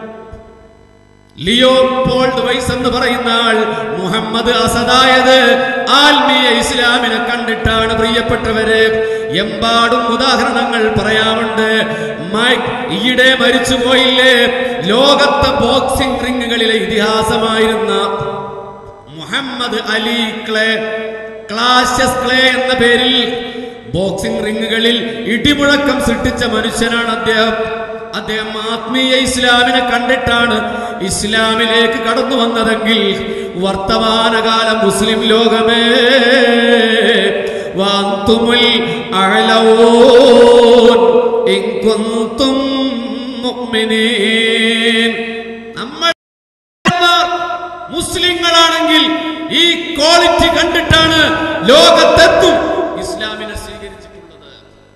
ലിയോ പോൾഡ് വൈസ് എന്ന് പറയുന്ന ആൾ മുഹമ്മദ് അസദായത് ആത്മീയ ഇസ്ലാമിനെ കണ്ടിട്ടാണ് പ്രിയപ്പെട്ടവര് എമ്പാടും ഉദാഹരണങ്ങൾ പറയാറുണ്ട് മൈക്ക് ഈയിടെ മരിച്ചു പോയില്ലേ ലോകത്തെ ബോക്സിംഗ് റിങ്ങുകളിലെ ഇതിഹാസമായിരുന്ന Muhammad Ali Clay clashes Clay എന്ന പേരിൽ ബോക്സിംഗ് റിങ്ങുകളിൽ ഇടിമുഴക്കം സൃഷ്ടിച്ച മനുഷ്യനാണ് അദ്ദേഹം അദ്ദേഹം ആത്മീയ ഇസ്ലാമിനെ കണ്ടിട്ടാണ് ഇസ്ലാമിലേക്ക് കടന്നു വന്നതെങ്കിൽ വർത്തമാനകാല മുസ്ലിം ലോകമേ വാന്തുമുൽ അഅലവൂൻ ഇൻ കുന്തും മുഅ്മിനീൻ നമ്മൾ മുസ്ലിങ്ങളാണെങ്കിൽ ഈ ക്വാളിറ്റി കണ്ടിട്ടാണ് ലോകത്തെത്തും ഇസ്ലാമിനെ സ്വീകരിച്ചിട്ടുള്ളത്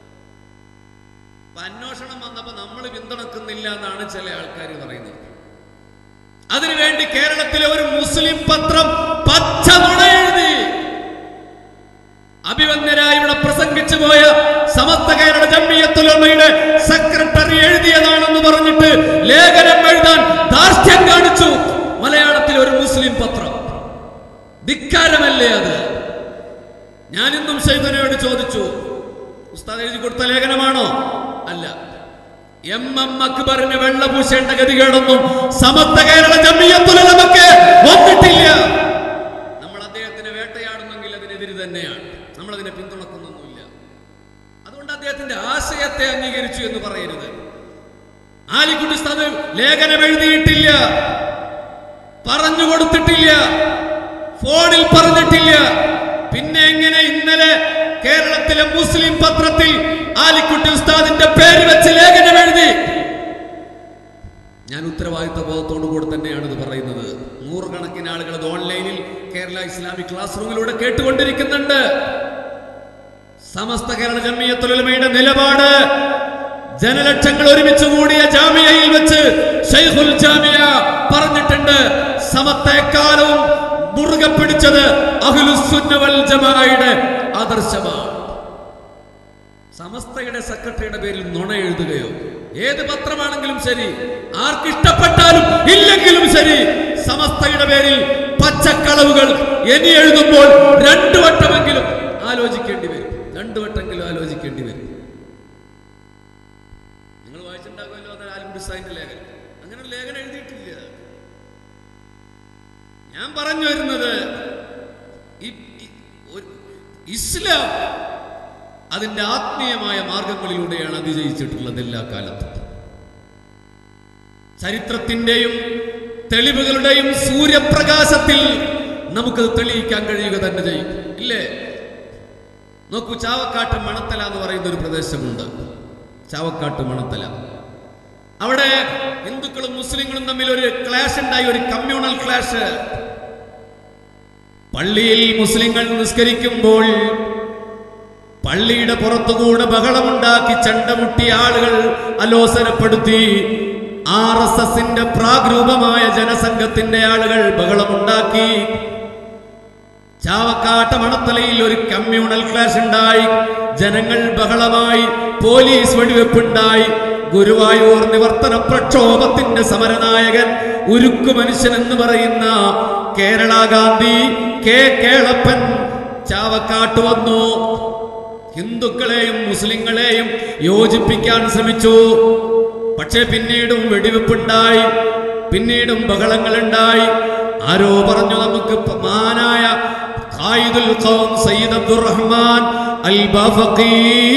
അപ്പൊ അന്വേഷണം വന്നപ്പോ നമ്മൾ പിന്തുണക്കുന്നില്ല എന്നാണ് ചില ആൾക്കാർ പറയുന്നത് അതിനുവേണ്ടി കേരളത്തിലെ ഒരു മുസ്ലിം പത്രം പച്ച നുണ എഴുതി അഭിവന്യരായി ഇവിടെ പ്രസംഗിച്ചു പോയ സമസ്ത കേരള ജമ്മിയത്തുലമയുടെ സെക്രട്ടറി എഴുതിയതാണെന്ന് പറഞ്ഞിട്ട് ലേഖനം എഴുതാൻ ധാർഷ്ട്യം കാണിച്ചു മലയാളത്തിലെ ഒരു മുസ്ലിം പത്രം ധിക്കാരമല്ലേ അത് ഞാൻ ഇന്നും ശൈതനയോട് ചോദിച്ചു ഉസ്താദ് എഴുതി കൊടുത്ത ലേഖനമാണോ അല്ല എം എം അക്ബറിന് വെള്ള പൂശേണ്ട ഗതികേടൊന്നും സമസ്ത കേരള ജമ്മിയത്തുലമക്ക് വന്നിട്ടില്ല നമ്മൾ അദ്ദേഹത്തിനെ വേട്ടയാടുന്നെങ്കിൽ അതിനെതിരെ തന്നെയാണ് നമ്മൾ അതിനെ പിന്തുണക്കുന്നൊന്നുമില്ല അതുകൊണ്ട് അദ്ദേഹത്തിന്റെ ആശയത്തെ അംഗീകരിച്ചു എന്ന് പറയരുത് ആലിക്കുട്ടി ഉസ്താദ് ലേഖനം എഴുതിയിട്ടില്ല പറഞ്ഞു കൊടുത്തിട്ടില്ല ഫോണിൽ പറഞ്ഞിട്ടില്ല പിന്നെ എങ്ങനെ ഇന്നലെ കേരളത്തിലെ മുസ്ലിം പത്രത്തിൽ ആലിക്കുട്ടി ഉസ്താദിന്റെ പേര് വെച്ച് ലേഖനം എഴുതി ഞാൻ ഉത്തരവാദിത്ത ബോധത്തോടു കൂടി തന്നെയാണ് ഇത് പറയുന്നത് നൂറുകണക്കിന് ആളുകൾ ഇത് ഓൺലൈനിൽ കേരള ഇസ്ലാമിക് ക്ലാസ് റൂമിലൂടെ കേട്ടുകൊണ്ടിരിക്കുന്നുണ്ട് സമസ്ത കേരള ജമ്മിയത്തുലമയുടെ നിലപാട് ജനലക്ഷങ്ങൾ ഒരുമിച്ച് കൂടിയ ജാമിയയിൽ വെച്ച് ഷൈഖുൽ ജാമിയ പറഞ്ഞിട്ടുണ്ട് സമത്തെക്കാലവും മുറുകെ പിടിച്ചത് അഹ്ലുസുന്ന വൽ ജമാഅയുടെ ആദർശമാണ് സമസ്തയുടെ സെക്രട്ടറിയുടെ പേരിൽ നുണ എഴുതുകയോ ഏത് പത്രമാണെങ്കിലും ശരി ആർക്കിഷ്ടപ്പെട്ടാലും ഇല്ലെങ്കിലും ശരി സമസ്തയുടെ പേരിൽ പച്ചക്കളവുകൾ ഇനി എഴുതുമ്പോൾ രണ്ടു വട്ടമെങ്കിലും ആലോചിക്കേണ്ടി വരും രണ്ടു വട്ടെങ്കിലും ആലോചിക്കേണ്ടി വരും നിങ്ങൾ വായിച്ചിട്ടുണ്ടാകുമല്ലോ അത് ആലിമുടി സാഹിന്റെ ലേഖനം അങ്ങനെ ഒരു ലേഖനം എഴുതിയിട്ടില്ല ഞാൻ പറഞ്ഞു വരുന്നത് ഈ- ഈ- ഒരു- ഇസ്ലാം അതിന്റെ ആത്മീയമായ മാർഗങ്ങളിലൂടെയാണ് അതിജയിച്ചിട്ടുള്ളത് എല്ലാ കാലത്തും ചരിത്രത്തിന്റെയും തെളിവുകളുടെയും സൂര്യപ്രകാശത്തിൽ നമുക്കത് തെളിയിക്കാൻ കഴിയുക തന്നെ ചെയ്യും ഇല്ലേ നോക്കൂ ചാവക്കാട്ട് മണത്തല എന്ന് പറയുന്ന ഒരു പ്രദേശമുണ്ട് ചാവക്കാട്ട് മണത്തല അവിടെ ഹിന്ദുക്കളും മുസ്ലിങ്ങളും തമ്മിൽ ഒരു ക്ലാഷ് ഉണ്ടായി ഒരു കമ്മ്യൂണൽ ക്ലാഷ് പള്ളിയിൽ മുസ്ലിങ്ങൾ നിസ്കരിക്കുമ്പോൾ പള്ളിയുടെ പുറത്തുകൂടെ ബഹളമുണ്ടാക്കി ചണ്ടമുട്ടിയ ആളുകൾ അലോസരപ്പെടുത്തി ആർ എസ് എസിന്റെ പ്രാഗ്രൂപമായ ജനസംഘത്തിന്റെ ആളുകൾ ബഹളമുണ്ടാക്കി ചാവക്കാട്ട മണത്തലയിൽ ഒരു കമ്മ്യൂണൽ ക്ലാഷ് ഉണ്ടായി ജനങ്ങൾ ബഹളമായി പോലീസ് വെടിവെപ്പുണ്ടായി ഗുരുവായൂർ നിവർത്തന പ്രക്ഷോഭത്തിന്റെ സമരനായകൻ ഉരുക്കു മനുഷ്യൻ എന്ന് പറയുന്ന കേരള ഗാന്ധി കെ കേളപ്പൻ ചാവക്കാട്ട് വന്നു ഹിന്ദുക്കളെയും മുസ്ലിങ്ങളെയും യോജിപ്പിക്കാൻ ശ്രമിച്ചു പക്ഷേ പിന്നീടും വെടിവെപ്പുണ്ടായി പിന്നീടും ബഹളങ്ങളുണ്ടായി ആരോ പറഞ്ഞു നമുക്ക് പ- മഹാനായ ഖായിദുൽ ഖൗം സയ്യിദ് അബ്ദുറഹ്മാൻ അൽ ബാഫഖി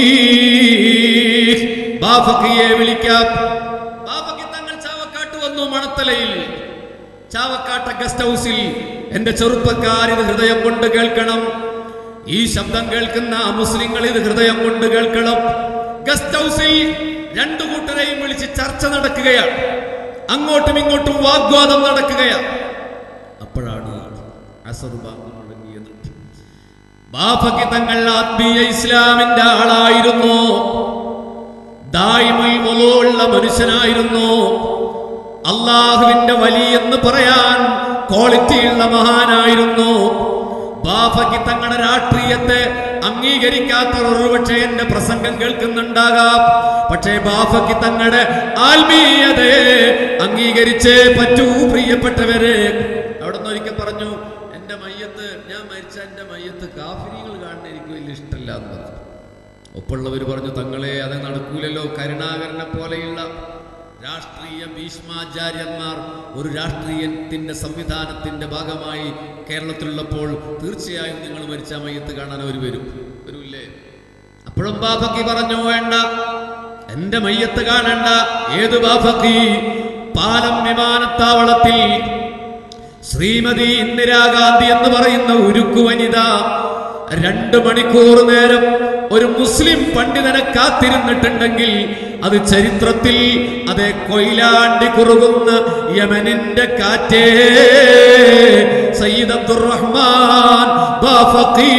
ബാഫഖിയെ വിളിക്കാം ബാഫഖി തങ്ങൾ ചാവക്കാട്ട് വന്നു മണത്തലയിൽ ചാവക്കാട്ട ഗസ്റ്റ് ഹൗസിൽ എന്റെ ചെറുപ്പക്കാർ ഇത് ഹൃദയം കൊണ്ട് കേൾക്കണം ഈ ശബ്ദം കേൾക്കുന്ന മുസ്ലിങ്ങൾ ഇത് ഹൃദയം കൊണ്ട് കേൾക്കണം ഗസ്റ്റ് ഹൗസിൽ രണ്ടു കൂട്ടരെയും വിളിച്ച് ചർച്ച നടക്കുകയാണ് അങ്ങോട്ടും ഇങ്ങോട്ടും വാഗ്വാദം നടക്കുകയാണ് അപ്പോഴാണ് അസർ ബാങ്ക് മുഴങ്ങിയത് ബാഫയ്ക്ക് തങ്ങൾ ആത്മീയ ഇസ്ലാമിന്റെ ആളായിരുന്നു ദായിമുൽ ഉള്ള മനുഷ്യനായിരുന്നു അള്ളാഹുവിന്റെ വലിയെന്ന് പറയാൻ ക്വാളിറ്റിയുള്ള മഹാനായിരുന്നു ബാഫയ്ക്ക് തങ്ങളുടെ രാഷ്ട്രീയത്തെ അംഗീകരിക്കാത്തവർ ഒരുപക്ഷെ എന്റെ പ്രസംഗം കേൾക്കുന്നുണ്ടാകാം പക്ഷേ ബാഫയ്ക്ക് തങ്ങളുടെ ആത്മീയതയെ അംഗീകരിച്ചേ പറ്റൂ പ്രിയപ്പെട്ടവരെ അവിടെ നിന്ന് ഒരിക്കൽ പറഞ്ഞു എന്റെ മയ്യത്ത് ഞാൻ മരിച്ച എന്റെ മയ്യത്ത് കാഫിരികൾ കാണുന്ന എനിക്ക് വലിയ ഇഷ്ടമല്ല എന്ന് പറഞ്ഞു ഒപ്പുള്ളവർ പറഞ്ഞു തങ്ങളെ അത് നടക്കൂലല്ലോ കരുണാകരനെ പോലെയുള്ള രാഷ്ട്രീയ ഭീഷ്മാചാര്യന്മാർ ഒരു രാഷ്ട്രീയത്തിന്റെ സംവിധാനത്തിന്റെ ഭാഗമായി കേരളത്തിലുള്ളപ്പോൾ തീർച്ചയായും നിങ്ങൾ മരിച്ച മയ്യത്ത് കാണാൻ അവർ വരും വരൂല്ലേ അപ്പോഴും ബാഫക്കി പറഞ്ഞു വേണ്ട എന്റെ മയ്യത്ത് കാണണ്ട ഏത് ബാഫക്കി പാലം വിമാനത്താവളത്തിൽ ശ്രീമതി ഇന്ദിരാഗാന്ധി എന്ന് പറയുന്ന ഉരുക്കു വനിത രണ്ടു മണിക്കൂർ നേരം ഒരു മുസ്ലിം പണ്ഡിതനെ കാത്തിരുന്നിട്ടുണ്ടെങ്കിൽ അത് ചരിത്രത്തിൽ അതേ കൊയിലാണ്ടി കുറുകുന്ന യമനിന്റെ കാറ്റേ സയ്യിദ് അബ്ദുറഹ്മാൻ ബാഫഖി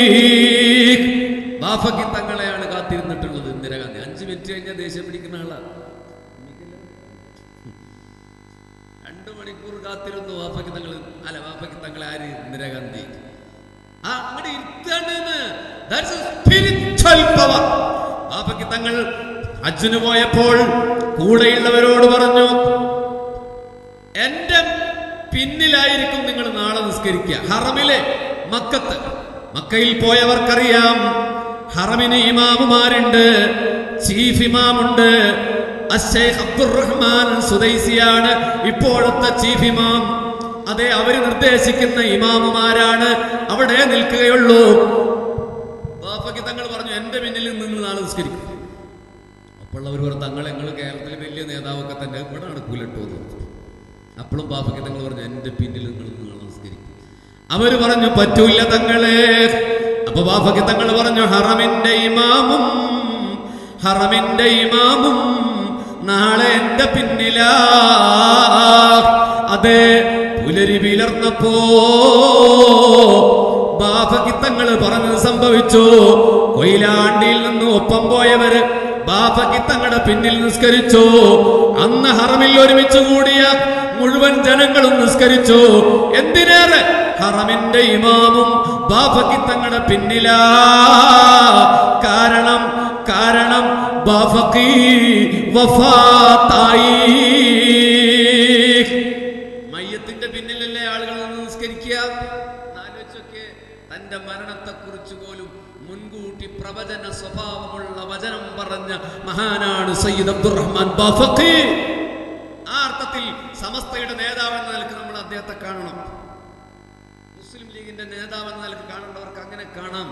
ബാഫഖി തങ്ങളെയാണ് കാത്തിരുന്നിട്ടുള്ളത് ഇന്ദിരാഗാന്ധി അഞ്ചു മിനിറ്റ് കഴിഞ്ഞാൽ ദേഷ്യം പിടിക്കുന്ന ആളാണ് രണ്ടു മണിക്കൂർ കാത്തിരുന്നു വാപ്പയ്ക്ക് തങ്ങൾ അല്ല വാപ്പയ്ക്ക് തങ്ങൾ ആര് ഇന്ദിരാഗാന്ധി ആ അങ്ങോട്ട് ഇരുത്താണ് സ്പിരിച്വൽ പവർ വാപ്പയ്ക്ക് തങ്ങൾ അച്ഛന് പോയപ്പോൾ കൂടെയുള്ളവരോട് പറഞ്ഞു എന്റെ പിന്നിലായിരിക്കും നിങ്ങൾ നാളെ നിസ്കരിക്കുക ഹറമിലെ മക്കത്ത് മക്കയിൽ പോയവർക്കറിയാം ഹറമിന് ഇമാമുമാരുണ്ട് ചീഫ് ഇമാമുണ്ട് അഷേഖ് അബ്ദുറഹ്മാൻ സുദൈസിയാണ് ഇപ്പോഴത്തെ ചീഫ് ഇമാം അതെ അവര് നിർദ്ദേശിക്കുന്ന ഇമാമുമാരാണ് അവിടെ നിൽക്കുകയുള്ളൂ ബാപ്പയ്ക്ക് തങ്ങൾ പറഞ്ഞു എന്റെ പിന്നിൽ നിങ്ങൾ നാളെ നിസ്കരിക്കും അപ്പോൾ അവർ പറഞ്ഞു തങ്ങൾ ഞങ്ങൾ കേരളത്തിലെ വലിയ നേതാവൊക്കെ തന്നെ ഇവിടെ നടക്കൂലട്ടോ എന്ന് പറഞ്ഞു അപ്പോഴും ബാപ്പയ്ക്ക് തങ്ങൾ പറഞ്ഞു എന്റെ പിന്നിൽ നിങ്ങൾ നാളെ നിസ്കരിക്കും അവര് പറഞ്ഞു പറ്റൂല തങ്ങളെ അപ്പൊ ബാപ്പയ്ക്ക് തങ്ങൾ പറഞ്ഞു ഹറമിന്റെ ഇമാമും ഹറമിന്റെ ഇമാമും നാളെ എന്റെ പിന്നിലാ അതെ പുലരി വിലർന്നപ്പോ ബാഫകിത്തങ്ങള് പറഞ്ഞത് സംഭവിച്ചു കൊയിലാണ്ടിയിൽ നിന്ന് ഒപ്പം പോയവര് ബാഫകിത്തങ്ങളുടെ പിന്നിൽ നിസ്കരിച്ചു അന്ന് ഹറമിൽ ഒരുമിച്ച് കൂടിയ മുഴുവൻ ജനങ്ങളും നിസ്കരിച്ചു എന്തിനേറെ ഹറമിന്റെ ഇമാമും ബാഫക്കിത്തങ്ങളുടെ പിന്നിലാ കാരണം കാരണം ബാഫക്കി വഫാത്തായി മയ്യത്തിന്റെ പിന്നിലല്ലേ ആളുകൾ നിന്ന് നിസ്കരിക്കുക ആലോചിച്ചൊക്കെ തന്റെ മരണത്തെ കുറിച്ച് പോലും മുൻകൂട്ടി പ്രവചന സ്വഭാവമുള്ള വചനം പറഞ്ഞ മഹാനാണ് സയ്യിദ് അബ്ദുറഹ്മാൻ ബാഫഖി ആ അർത്ഥത്തിൽ സമസ്തയുടെ നേതാവ് എന്ന നിലക്ക് നമ്മൾ അദ്ദേഹത്തെ കാണണം മുസ്ലിം ലീഗിന്റെ നേതാവ് എന്ന നിലക്ക് കാണേണ്ടവർക്ക് അങ്ങനെ കാണാം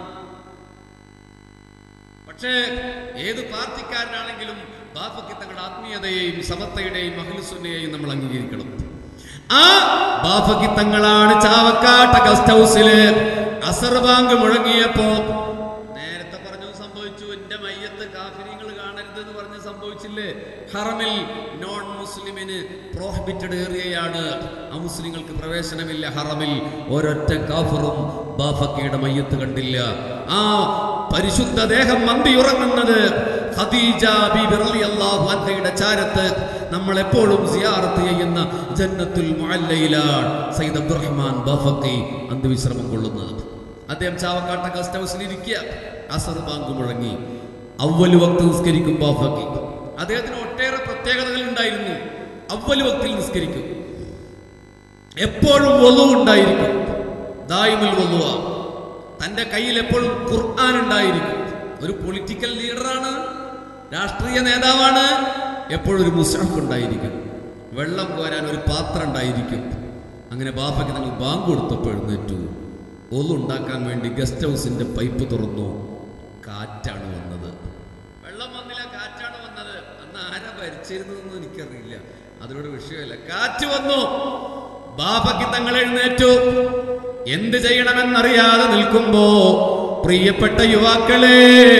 പക്ഷേ ഏത് പാർട്ടിക്കാരനാണെങ്കിലും ബാഫയ്ക്ക് തങ്ങളുടെ ആത്മീയതയെയും സമത്വയുടെയും അഖിലുസുന്നയെയും നമ്മൾ അംഗീകരിക്കണം ആ ബാഫയ്ക്ക് തങ്ങളാണ് ചാവക്കാട്ട ഗസ്റ്റ് ഹൗസില് അസർ ബാങ്ക് മുഴങ്ങിയപ്പോ നേരത്തെ പറഞ്ഞു സംഭവിച്ചു എന്റെ മയ്യത്ത് കാഫിരിങ്ങൾ കാണരുത് എന്ന് പറഞ്ഞ് സംഭവിച്ചു സംഭവിച്ചില്ലേ ഹറമിൽ നോൺ മുസ്ലിമിന് പ്രോഹിബിറ്റഡ് ഏറിയയാണ് ആ മുസ്ലിങ്ങൾക്ക് പ്രവേശനമില്ല ഹറമിൽ ഒരൊറ്റ കാഫറും ബാഫക്കയുടെ മയ്യത്ത് കണ്ടില്ല ആ പരിശുദ്ധ ദേഹം മന്തിയുറങ്ങുന്നത് ഖദീജ ബീബി റളിയല്ലാഹു അൻഹയുടെ ചാരത്ത് നമ്മൾ എപ്പോഴും സിയാറത്ത് ചെയ്യുന്ന ജന്നത്തുൽ മുഅല്ലയിലാണ് സയ്യിദ് അബ്ദുറഹ്മാൻ ബാഫക്കി അന്ത്യവിശ്രമം കൊള്ളുന്നത് അദ്ദേഹം ചാവക്കാട്ട ഗസ്റ്റ് ഹൗസിൽ ഇരിക്കുക അസർ ബാങ്ക് മുഴങ്ങി അവല് വക്ത് നിസ്കരിക്കും ബാഫക്കി അദ്ദേഹത്തിന് ഒട്ടേറെ പ്രത്യേകതകൾ ഉണ്ടായിരുന്നു അവല് വക്തിൽ നിസ്കരിക്കും എപ്പോഴും വലു ഉണ്ടായിരിക്കും ദായിമുൽ വലുവ തന്റെ കയ്യിൽ എപ്പോഴും ഖുർആൻ ഉണ്ടായിരിക്കും ഒരു പൊളിറ്റിക്കൽ ലീഡറാണ് രാഷ്ട്രീയ നേതാവാണ് എപ്പോഴും ഒരു മുസ്ഹഫ് ഉണ്ടായിരിക്കും വെള്ളം കോരാൻ ഒരു പാത്രം ഉണ്ടായിരിക്കും അങ്ങനെ ബാപ്പയ്ക്ക് നിങ്ങൾ ബാങ്ക് കൊടുത്തപ്പോൾ എഴുന്നേറ്റു ഒന്നുണ്ടാക്കാൻ വേണ്ടി ഗസ്റ്റ് ഹൗസിന്റെ പൈപ്പ് തുറന്നു കാറ്റാണ് വന്നത് വെള്ളം വന്നില്ല കാറ്റാണ് വന്നത് അന്ന് ആരാ ഭരിച്ചിരുന്നതെന്ന് എനിക്കറിയില്ല അതിനോട് വിഷയമല്ല കാറ്റ് വന്നു ബാബയ്ക്ക് തങ്ങൾ എഴുന്നേറ്റു എന്ത് ചെയ്യണമെന്നറിയാതെ നിൽക്കുമ്പോ പ്രിയപ്പെട്ട യുവാക്കളെ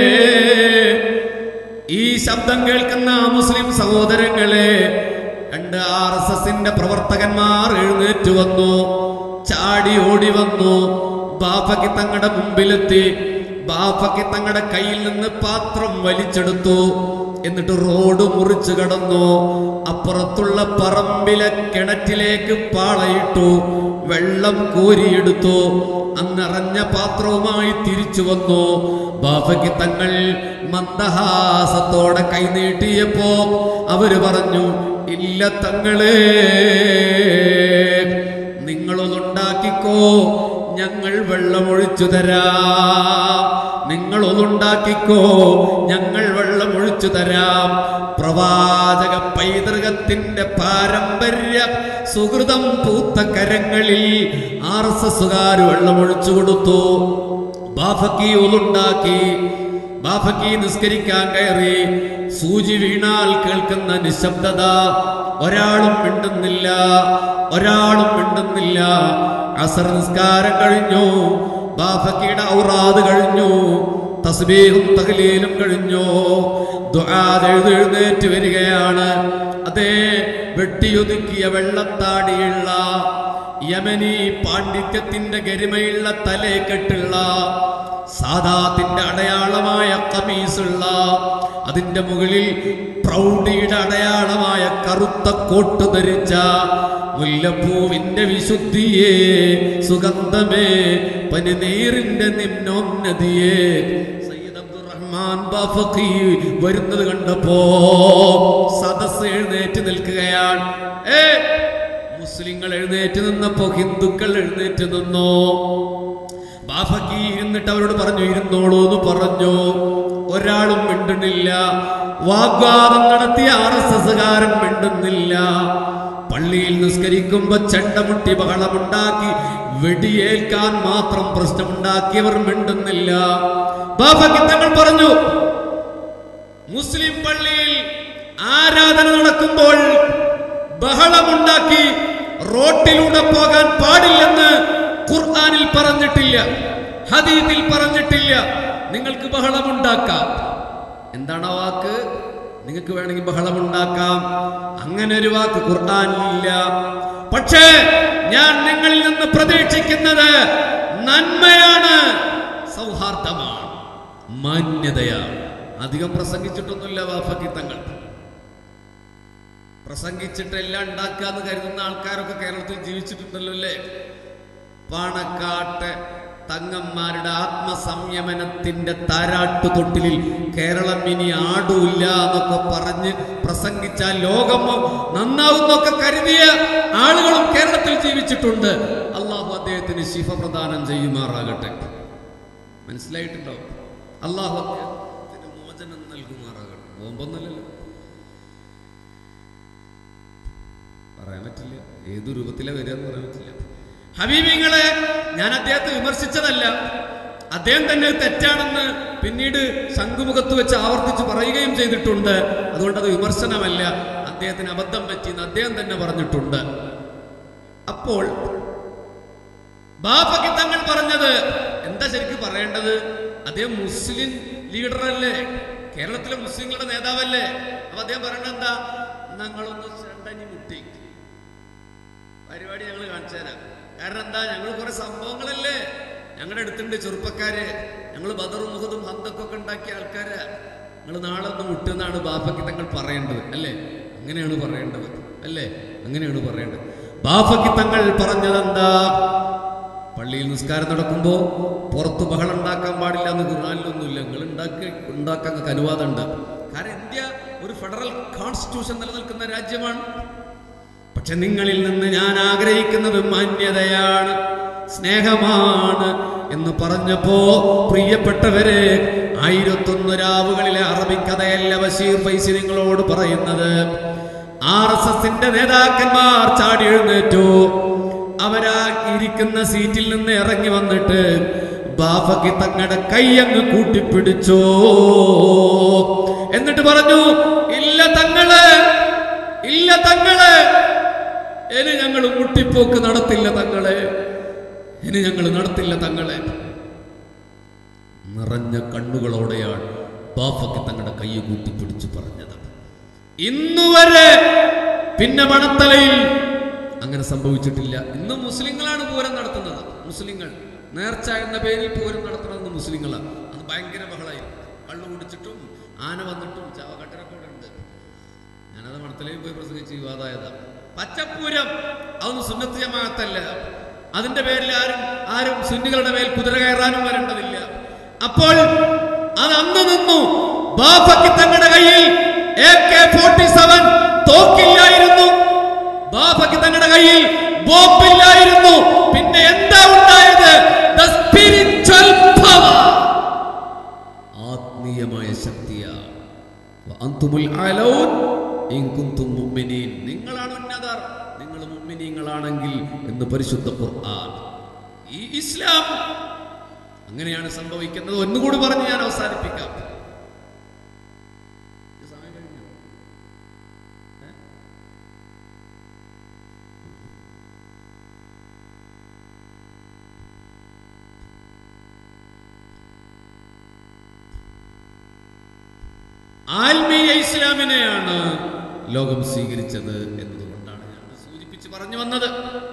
ഈ ശബ്ദം കേൾക്കുന്ന മുസ്ലിം സഹോദരങ്ങളെ രണ്ട് ആർ എസ് എസിന്റെ പ്രവർത്തകന്മാർ എഴുന്നേറ്റ് വന്നു ചാടി ഓടി വന്നു ബാപ്പയ്ക്ക് തങ്ങളുടെ മുമ്പിലെത്തി ബാപ്പയ്ക്ക് തങ്ങളുടെ കയ്യിൽ നിന്ന് പാത്രം വലിച്ചെടുത്തു എന്നിട്ട് റോഡ് മുറിച്ചു കടന്നു അപ്പുറത്തുള്ള പറമ്പിലെ കിണറ്റിലേക്ക് പാളയിട്ടു വെള്ളം കോരിയെടുത്തു അന്നറഞ്ഞ പാത്രവുമായി തിരിച്ചു വന്നു ബാഫയ്ക്ക് തങ്ങൾ മന്ദഹാസത്തോടെ കൈനീട്ടിയപ്പോ അവര് പറഞ്ഞു ഇല്ല തങ്ങളെ നിങ്ങളൊന്നുണ്ടാക്കിക്കോ ഞങ്ങൾ വെള്ളമൊഴിച്ചു തരാം നിങ്ങളൊന്നുണ്ടാക്കിക്കോ ഞങ്ങൾ വെള്ളമൊഴിച്ചു തരാം പ്രവാചക പൈതൃകത്തിന്റെ പാരമ്പര്യ സുഹൃതം പൂത്ത കരങ്ങളിൽ ആർ എസ് എസുകാർ വെള്ളമൊഴിച്ചു കൊടുത്തു ബാഫക്കി ഒന്നുണ്ടാക്കി ബാഫക്കി നിസ്കരിക്കാൻ കയറി സൂചി വീണാൽ കേൾക്കുന്ന നിശബ്ദത ഒരാളും മിണ്ടുന്നില്ല ഒരാളും മിണ്ടുന്നില്ല അസർ നിസ്കാരം കഴിഞ്ഞു ബാഫക്കിയുടെ ഔറാദ് കഴിഞ്ഞു തസ്ബീഹും തഹലീലും കഴിഞ്ഞു ദുആ ചെയ്ത് എഴുന്നേറ്റ് വരികയാണ് അതേ വെട്ടിയൊതുക്കിയ വെള്ളത്താടിയുള്ള യമനി പാണ്ഡിത്യത്തിന്റെ ഗരിമയുള്ള തലേക്കെട്ടുള്ള സാദാത്തിന്റെ അടയാളമായ കമീസുള്ള അതിന്റെ മുകളിൽ പ്രൗഢിയുടെ അടയാളമായ കറുത്ത കോട്ട് ധരിച്ച മുല്ലപ്പൂവിന്റെ വിശുദ്ധിയെ സുഗന്ധമേ പനിനീറിന്റെ നിമ്നോന്നതിയെ സയ്യിദ് അബ്ദുറഹ്മാൻ ബാഫഖി വരുന്നത് കണ്ടപ്പോ സദസ് എഴുന്നേറ്റ് നിൽക്കുകയാണ് ഏ മുസ്ലിങ്ങൾ എഴുന്നേറ്റ് നിന്നപ്പോ ഹിന്ദുക്കൾ എഴുന്നേറ്റ് നിന്നോ ബാഫക്കി ഇരുന്നിട്ട് അവരോട് പറഞ്ഞു ഇരുന്നോളൂ എന്ന് പറഞ്ഞു ഒരാളും മിണ്ടുന്നില്ല വാഗ്വാദം നടത്തിയ ആർ എസ് എസുകാരൻ മിണ്ടുന്നില്ല പള്ളിയിൽ നിസ്കരിക്കുമ്പോ ചെണ്ടമുട്ടി ബഹളമുണ്ടാക്കി വെടിയേൽക്കാൻ മാത്രം പ്രശ്നമുണ്ടാക്കിയവർ മിണ്ടുന്നില്ല ബാഫക്കി തങ്ങൾ പറഞ്ഞു മുസ്ലിം പള്ളിയിൽ ആരാധന നടക്കുമ്പോൾ ബഹളമുണ്ടാക്കി റോട്ടിലൂടെ പോകാൻ പാടില്ലെന്ന് ഖുർആനിൽ പറഞ്ഞിട്ടില്ല ഹദീദിൽ പറഞ്ഞിട്ടില്ല നിങ്ങൾക്ക് ബഹളമുണ്ടാക്കാം എന്താണ് ആ വാക്ക് നിങ്ങൾക്ക് വേണമെങ്കിൽ ബഹളമുണ്ടാക്കാം അങ്ങനെ ഒരു വാക്ക് ഖുർആനിലില്ല പക്ഷേ ഞാൻ നിങ്ങളിൽ നിന്ന് പ്രതീക്ഷിക്കുന്നത് നന്മയാണ് സൗഹാർദ്ദമാണ് മാന്യതയാണ് അധികം പ്രസംഗിച്ചിട്ടൊന്നുമില്ല വാഫക്കി തങ്ങൾ പ്രസംഗിച്ചിട്ട് എല്ലാം ഉണ്ടാക്കുക എന്ന് കരുതുന്ന ആൾക്കാരൊക്കെ കേരളത്തിൽ ജീവിച്ചിട്ടുണ്ടല്ലോ അല്ലേ പാണക്കാട്ട് തങ്ങന്മാരുടെ ആത്മസംയമനത്തിന്റെ താരാട്ടു തൊട്ടിലിൽ കേരളം ഇനി ആടൂല്ല എന്നൊക്കെ പറഞ്ഞ് പ്രസംഗിച്ചാൽ ലോകം നന്നാവുന്നൊക്കെ കരുതിയ ആളുകളും കേരളത്തിൽ ജീവിച്ചിട്ടുണ്ട് അള്ളാഹു അദ്ദേഹത്തിന് ശിഫ പ്രദാനം ചെയ്യുമാറാകട്ടെ മനസ്സിലായിട്ടുണ്ടോ അള്ളാഹു അദ്ദേഹത്തിന് മോചനം നൽകുമാറാകട്ടെ ബോംബൊന്നല്ലല്ലോ പറയാൻ പറ്റില്ല ഏതു രൂപത്തിലെ വരിക എന്ന് പറയാൻ പറ്റില്ല ഹബീബിങ്ങളെ ഞാൻ അദ്ദേഹത്തെ വിമർശിച്ചതല്ല അദ്ദേഹം തന്നെ അത് തെറ്റാണെന്ന് പിന്നീട് ശംഖുമുഖത്ത് വെച്ച് ആവർത്തിച്ച് പറയുകയും ചെയ്തിട്ടുണ്ട് അതുകൊണ്ട് അത് വിമർശനമല്ല അദ്ദേഹത്തിന് അബദ്ധം പറ്റിയെന്ന് അദ്ദേഹം തന്നെ പറഞ്ഞിട്ടുണ്ട് അപ്പോൾ ബാപ്പയ്ക്ക് തങ്ങൾ പറഞ്ഞത് എന്താ ശരിക്കും പറയേണ്ടത് അദ്ദേഹം മുസ്ലിം ലീഡറല്ലേ കേരളത്തിലെ മുസ്ലിങ്ങളുടെ നേതാവല്ലേ അപ്പൊ അദ്ദേഹം പറയണത് എന്താ ഞങ്ങളൊന്ന് രണ്ടഞ്ഞി മുട്ടി പരിപാടി ഞങ്ങൾ കാണിച്ചു തരാം കാരണം എന്താ ഞങ്ങൾ കുറെ സംഭവങ്ങളല്ലേ ഞങ്ങളുടെ അടുത്തുണ്ട് ചെറുപ്പക്കാര് ഞങ്ങൾ ബദറും മുഖതും ഹന്തൊക്കെ ഉണ്ടാക്കിയ ആൾക്കാരാ നിങ്ങൾ നാളെ ഒന്ന് മുട്ടുന്നാണ് ബാപ്പയ്ക്ക് തങ്ങൾ പറയേണ്ടത് അല്ലേ അങ്ങനെയാണ് പറയേണ്ടത് അല്ലേ അങ്ങനെയാണ് പറയേണ്ടത് ബാപ്പയ്ക്ക് തങ്ങൾ പറഞ്ഞതെന്താ പള്ളിയിൽ നിസ്കാരം നടക്കുമ്പോൾ പുറത്ത് ബഹളം ഉണ്ടാക്കാൻ പാടില്ല എന്ന് ഖുർആാനിലൊന്നുമില്ല നിങ്ങൾ ഉണ്ടാക്കി ഉണ്ടാക്കാൻ നിങ്ങൾക്ക് അനുവാദമുണ്ട് കാരണം ഇന്ത്യ ഒരു ഫെഡറൽ കോൺസ്റ്റിറ്റ്യൂഷൻ നിലനിൽക്കുന്ന രാജ്യമാണ് പക്ഷെ നിങ്ങളിൽ നിന്ന് ഞാൻ ആഗ്രഹിക്കുന്നത് മാന്യതയാണ് സ്നേഹമാണ് എന്ന് പറഞ്ഞപ്പോ പ്രിയപ്പെട്ടവരെ ആയിരത്തൊന്ന് രാവുകളിലെ അറബിക്കഥയല്ല ബഷീർ ഫൈസി നിങ്ങളോട് പറയുന്നത് ആർ എസ് എസിന്റെ നേതാക്കന്മാർ ചാടി എഴുന്നേറ്റു അവരാ ഇരിക്കുന്ന സീറ്റിൽ നിന്ന് ഇറങ്ങി വന്നിട്ട് ബാഫയ്ക്ക് തങ്ങളുടെ കൈയങ്ങ് കൂട്ടിപ്പിടിച്ചോ എന്നിട്ട് പറഞ്ഞു ഇല്ല തങ്ങള് ഇല്ല തങ്ങള് ഇനി ഞങ്ങൾ മുട്ടിപ്പോക്ക് നടത്തില്ല തങ്ങളെ ഇനി ഞങ്ങൾ നടത്തില്ല തങ്ങളെ നിറഞ്ഞ കണ്ണുകളോടെയാണ് ബാഫയ്ക്ക് തങ്ങളുടെ കൈ കൂട്ടിപ്പിടിച്ച് പറഞ്ഞത് ഇന്നുവരെ പിന്നെ മണത്തലയിൽ അങ്ങനെ സംഭവിച്ചിട്ടില്ല ഇന്ന് മുസ്ലിങ്ങളാണ് പൂരം നടത്തുന്നത് മുസ്ലിങ്ങൾ നേർച്ച എന്ന പേരിൽ പൂരം നടത്തുന്നത് മുസ്ലിങ്ങളാണ് അത് ഭയങ്കര ബഹളായി കള്ളു കുടിച്ചിട്ടും ആന വന്നിട്ടും ചാവകട്ടരൊക്കെ ഇവിടെ ഉണ്ട് ഞാനത് മണത്തലയിൽ പോയി പ്രസംഗിച്ച് വിവാദമായതാ പച്ചപ്പൂരം അതൊന്നും സുന്നത്ത് ജമാഅത്തല്ല അതിന്റെ പേരിൽ ആരും ആരും സുന്നികളുടെ മേൽ കുതിര കയറാനും വരേണ്ടതില്ല അപ്പോൾ അത് അന്ന് നിന്നു ബാഫയ്ക്ക് തങ്ങളുടെ കയ്യിൽ എ കെ ഫോർട്ടി സെവൻ തോക്കില്ലായിരുന്നു ബാഫയ്ക്ക് തങ്ങളുടെ കയ്യിൽ ബോംബില്ലായിരുന്നു പിന്നെ എന്താ ഉണ്ടായത് The spiritual power. ആത്മീയമായ ശക്തിയാണ് വഅൻതുമുൽ അലൗൻ ഇൻ കുന്തും മുഅ്മിനീൻ നിങ്ങളാണ് ഉന്നതർ നിങ്ങൾ മുഅ്മിനീങ്ങളാണെങ്കിൽ എന്ന് പരിശുദ്ധ ഖുർആൻ ഈ ഇസ്ലാം അങ്ങനെയാണ് സംഭവിക്കുന്നത് ഒന്നുകൂടി പറഞ്ഞ് ഞാൻ അവസാനിപ്പിക്കാം ഇത് സമയം കഴിഞ്ഞോ? ഏ? ആത്മീയ ഇസ്ലാമിനെയാണ് ലോകം സ്വീകരിച്ചത് എന്നതുകൊണ്ടാണ് ഞാൻ ഇത് സൂചിപ്പിച്ച് പറഞ്ഞു വന്നത്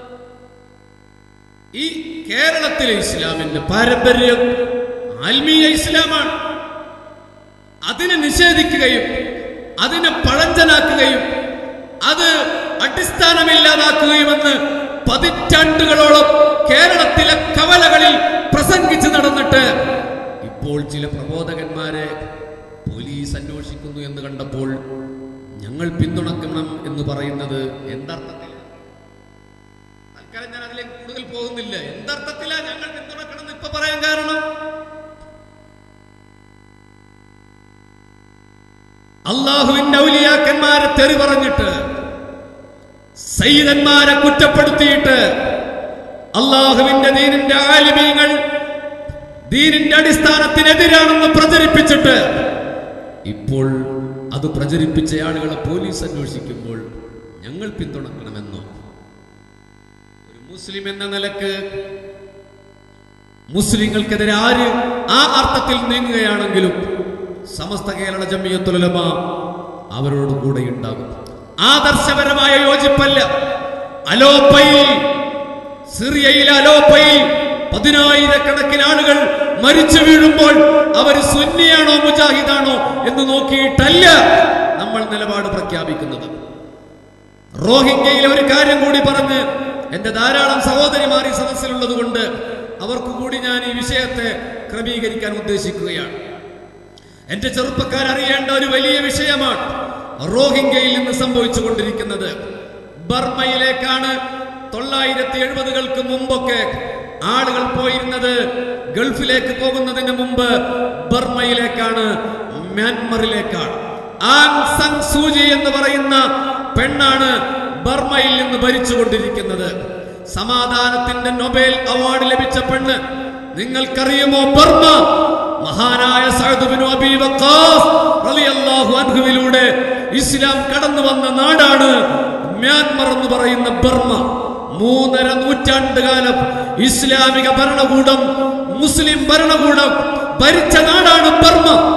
ഈ കേരളത്തിലെ ഇസ്ലാമിന്റെ പാരമ്പര്യം ആത്മീയ ഇസ്ലാമാണ് അതിനെ നിഷേധിക്കുകയും അതിനെ പഴഞ്ചനാക്കുകയും അത് അടിസ്ഥാനമില്ലാതാക്കുകയുമെന്ന് പതിറ്റാണ്ടുകളോളം കേരളത്തിലെ കവലകളിൽ പ്രസംഗിച്ച് നടന്നിട്ട് ഇപ്പോൾ ചില പ്രബോധകന്മാരെ പോലീസ് അന്വേഷിക്കുന്നു എന്ന് കണ്ടപ്പോൾ ഞങ്ങൾ പിന്തുണക്കണം എന്ന് പറയുന്നത് എന്തർത്ഥത്തിൽ തൽക്കാലം ഞാൻ അതിലേക്ക് കൂടുതൽ പോകുന്നില്ല എന്തർത്ഥത്തിലാ ഞങ്ങൾ പിന്തുണക്കണം എന്ന് ഇപ്പൊ പറയാൻ കാരണം അള്ളാഹുവിന്റെ ഔലിയാക്കന്മാരെ തെറി പറഞ്ഞിട്ട് സയ്യിദന്മാരെ കുറ്റപ്പെടുത്തിയിട്ട് അള്ളാഹുവിന്റെ ദീനിന്റെ ആലിമീങ്ങൾ ദീനിന്റെ അടിസ്ഥാനത്തിനെതിരാണെന്ന് പ്രചരിപ്പിച്ചിട്ട് ഇപ്പോൾ അത് പ്രചരിപ്പിച്ച ആളുകളെ പോലീസ് അന്വേഷിക്കുമ്പോൾ ഞങ്ങൾ പിന്തുണക്കണമെന്നോ ഒരു മുസ്ലിം എന്ന നിലക്ക് മുസ്ലിങ്ങൾക്കെതിരെ ആര് ആ അർത്ഥത്തിൽ നീങ്ങുകയാണെങ്കിലും സമസ്ത കേരള ജമിയത്തുലമ അവരോട് കൂടെ ഉണ്ടാകും ആദർശപരമായ യോജിപ്പല്ല അലോപ്പയിൽ സിറിയയിലെ അലോപ്പയിൽ പതിനായിരക്കണക്കിന് ആളുകൾ മരിച്ചു വീഴുമ്പോൾ അവർ സുന്നിയാണോ മുജാഹിദാണോ എന്ന് നോക്കിയിട്ടല്ല നമ്മൾ നിലപാട് പ്രഖ്യാപിക്കുന്നത് റോഹിംഗ്യയിലെ ഒരു കാര്യം കൂടി പറഞ്ഞ് എന്റെ ധാരാളം സഹോദരിമാർ ഈ സദസ്സിലുള്ളത് കൊണ്ട് അവർക്ക് കൂടി ഞാൻ ഈ വിഷയത്തെ ക്രമീകരിക്കാൻ ഉദ്ദേശിക്കുകയാണ് എന്റെ ചെറുപ്പക്കാർ അറിയേണ്ട ഒരു വലിയ വിഷയമാണ് റോഹിംഗ്യയിൽ നിന്ന് സംഭവിച്ചു കൊണ്ടിരിക്കുന്നത് ബർമയിലേക്കാണ് തൊള്ളായിരത്തി എഴുപതുകൾക്ക് മുമ്പൊക്കെ ആളുകൾ പോയിരുന്നത് ഗൾഫിലേക്ക് പോകുന്നതിന് മുമ്പ് ബർമയിലേക്കാണ് മ്യാൻമറിലേക്കാണ് ആങ് സങ് സൂചി എന്ന് പറയുന്ന പെണ്ണാണ് ബർമയിൽ നിന്ന് ഭരിച്ചുകൊണ്ടിരിക്കുന്നത് സമാധാനത്തിന്റെ നൊബേൽ അവാർഡ് ലഭിച്ച പെണ്ണ് നിങ്ങൾക്കറിയുമോ ബർമ മഹാനായ സഅദ് ബിൻ അബീ വഖാസ് റളിയല്ലാഹു അൻഹുവിലൂടെ ഇസ്ലാം കടന്നു വന്ന നാടാണ് മ്യാൻമർ എന്ന് പറയുന്ന ബർമ മൂന്നര നൂറ്റാണ്ട് കാലം ഇസ്ലാമിക ഭരണകൂടം മുസ്ലിം ഭരണകൂടം ഭരിച്ച നാടാണ് ബർമ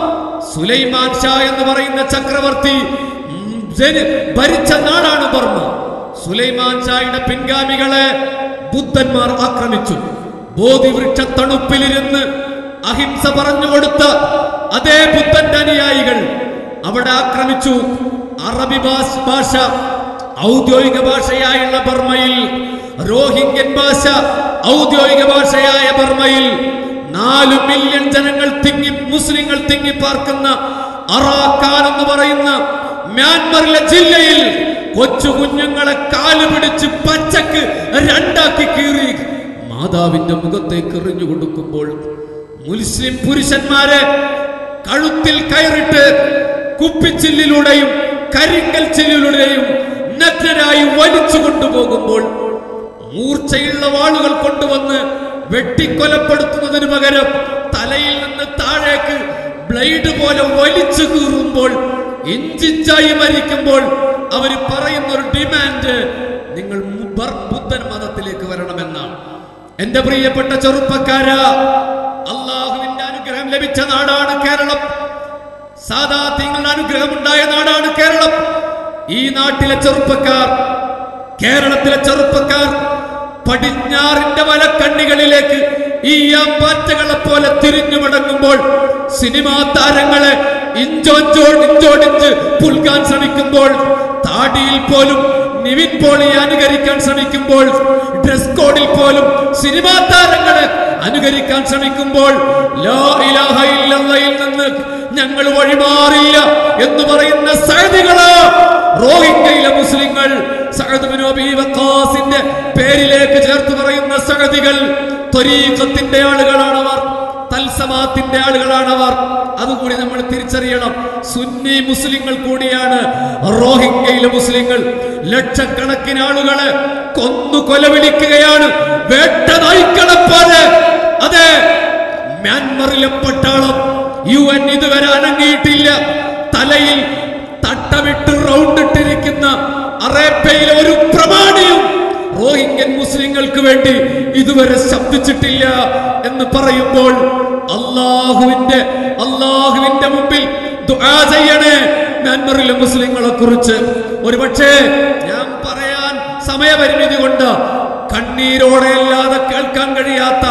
സുലൈമാൻ ഷാ എന്ന് പറയുന്ന ചക്രവർത്തി ഉം, ജനി- ഭരിച്ച നാടാണ് ബർമ്മ സുലൈമാൻ ഷായുടെ പിൻഗാമികളെ ബുദ്ധന്മാർ ആക്രമിച്ചു ബോധിവൃക്ഷ തണുപ്പിലിരുന്ന് അഹിംസ പറഞ്ഞു കൊടുത്ത അതേ ബുദ്ധന്റെ അനുയായികൾ അവിടെ ആക്രമിച്ചു അറബി ഭാഷ- ഭാഷ ഔദ്യോഗിക ഭാഷയായുള്ള ബർമ്മയിൽ റോഹിംഗ്യൻ ഭാഷ ഔദ്യോഗിക ഭാഷയായ ബർമ്മയിൽ നാലു മില്യൺ ജനങ്ങൾ തിങ്ങി മുസ്ലിങ്ങൾ തിങ്ങി പാർക്കുന്ന അറാക്കാൻ എന്ന് പറയുന്ന മ്യാൻമറിലെ ജില്ലയിൽ കൊച്ചു കുഞ്ഞുങ്ങളെ കാല് പിടിച്ച് പച്ചക്ക് രണ്ടാക്കി കീറി മാതാവിന്റെ മുഖത്തേക്ക് എറിഞ്ഞു കൊടുക്കുമ്പോൾ മുസ്ലിം പുരുഷന്മാരെ കഴുത്തിൽ കയറിട്ട് കുപ്പിച്ചില്ലിലൂടെയും കരിങ്കൽ ചില്ലിലൂടെയും നഗ്നരായി വലിച്ചു കൊണ്ടുപോകുമ്പോൾ മൂർച്ചയുള്ള വാളുകൾ കൊണ്ടുവന്ന് വെട്ടിക്കൊലപ്പെടുത്തുന്നതിന് പകരം തലയിൽ നിന്ന് താഴേക്ക് ബ്ലേഡ് പോലെ വലിച്ചു കീറുമ്പോൾ ഇഞ്ചിഞ്ചായി മരിക്കുമ്പോൾ അവർ പറയുന്ന ഒരു ഡിമാൻഡ് നിങ്ങൾ മുബർ ബുദ്ധൻ മതത്തിലേക്ക് വരണമെന്നാണ് എന്റെ പ്രിയപ്പെട്ട ചെറുപ്പക്കാരാ അള്ളാഹുവിന്റെ അനുഗ്രഹം ലഭിച്ച നാടാണ് കേരളം സാധാത്യങ്ങളുടെ അനുഗ്രഹമുണ്ടായ നാടാണ് കേരളം ഈ നാട്ടിലെ ചെറുപ്പക്കാർ കേരളത്തിലെ ചെറുപ്പക്കാർ പടിഞ്ഞാറിന്റെ വലക്കണ്ണികളിലേക്ക് ഈ അമ്പാറ്റകളെ പോലെ തിരിഞ്ഞു മടങ്ങുമ്പോൾ സിനിമാ താരങ്ങളെ ഇഞ്ചോഞ്ചോട് ഇഞ്ചോടിഞ്ച് പുൽകാൻ ശ്രമിക്കുമ്പോൾ താടിയിൽ പോലും നിവിൻ പോളിയെ അനുകരിക്കാൻ ശ്രമിക്കുമ്പോൾ ഡ്രസ് കോഡിൽ പോലും സിനിമാ താരങ്ങളെ അനുകരിക്കാൻ ശ്രമിക്കുമ്പോൾ ലാ ഇലാഹ ഇല്ലല്ലയിൽ നിന്ന് ഞങ്ങൾ വഴിമാറില്ല എന്ന് പറയുന്ന സഴുതികള് റോഹിംഗ്യയിലെ മുസ്ലിങ്ങൾ സഅദ് ബിൻ അബീ വഖാസിന്റെ പേരിലേക്ക് ചേർത്ത് പറയുന്ന സഅദികൾ ത്വരീഖത്തിന്റെ ആളുകളാണവർ തൽസമാത്തിന്റെ ആളുകളാണവർ അതുകൂടി നമ്മൾ തിരിച്ചറിയണം സുന്നി മുസ്ലിങ്ങൾ കൂടിയാണ് റോഹിംഗ്യയിലെ മുസ്ലിങ്ങൾ ലക്ഷക്കണക്കിന് ആളുകളെ കൊന്നു കൊലവിളിക്കുകയാണ് വേട്ട നായ്ക്കളെ പോലെ അതെ മ്യാൻമറിലെ പട്ടാളം യു എൻ ഇതുവരെ അനങ്ങിയിട്ടില്ല തലയിൽ തട്ടമിട്ട് റൗണ്ട് ഇട്ടിരിക്കുന്ന അറേബ്യയിലെ ഒരു പ്രമാണിയും റോഹിംഗ്യൻ മുസ്ലിങ്ങൾക്ക് വേണ്ടി ഇതുവരെ ശബ്ദിച്ചിട്ടില്ല എന്ന് പറയുമ്പോൾ അള്ളാഹുവിന്റെ അള്ളാഹുവിന്റെ മുമ്പിൽ ദുആ ചെയ്യണേ മ്യാൻമറിലെ മുസ്ലിങ്ങളെ കുറിച്ച് ഒരുപക്ഷേ ഞാൻ പറയാൻ സമയപരിമിതി കൊണ്ട് കണ്ണീരോടെ അല്ലാതെ കേൾക്കാൻ കഴിയാത്ത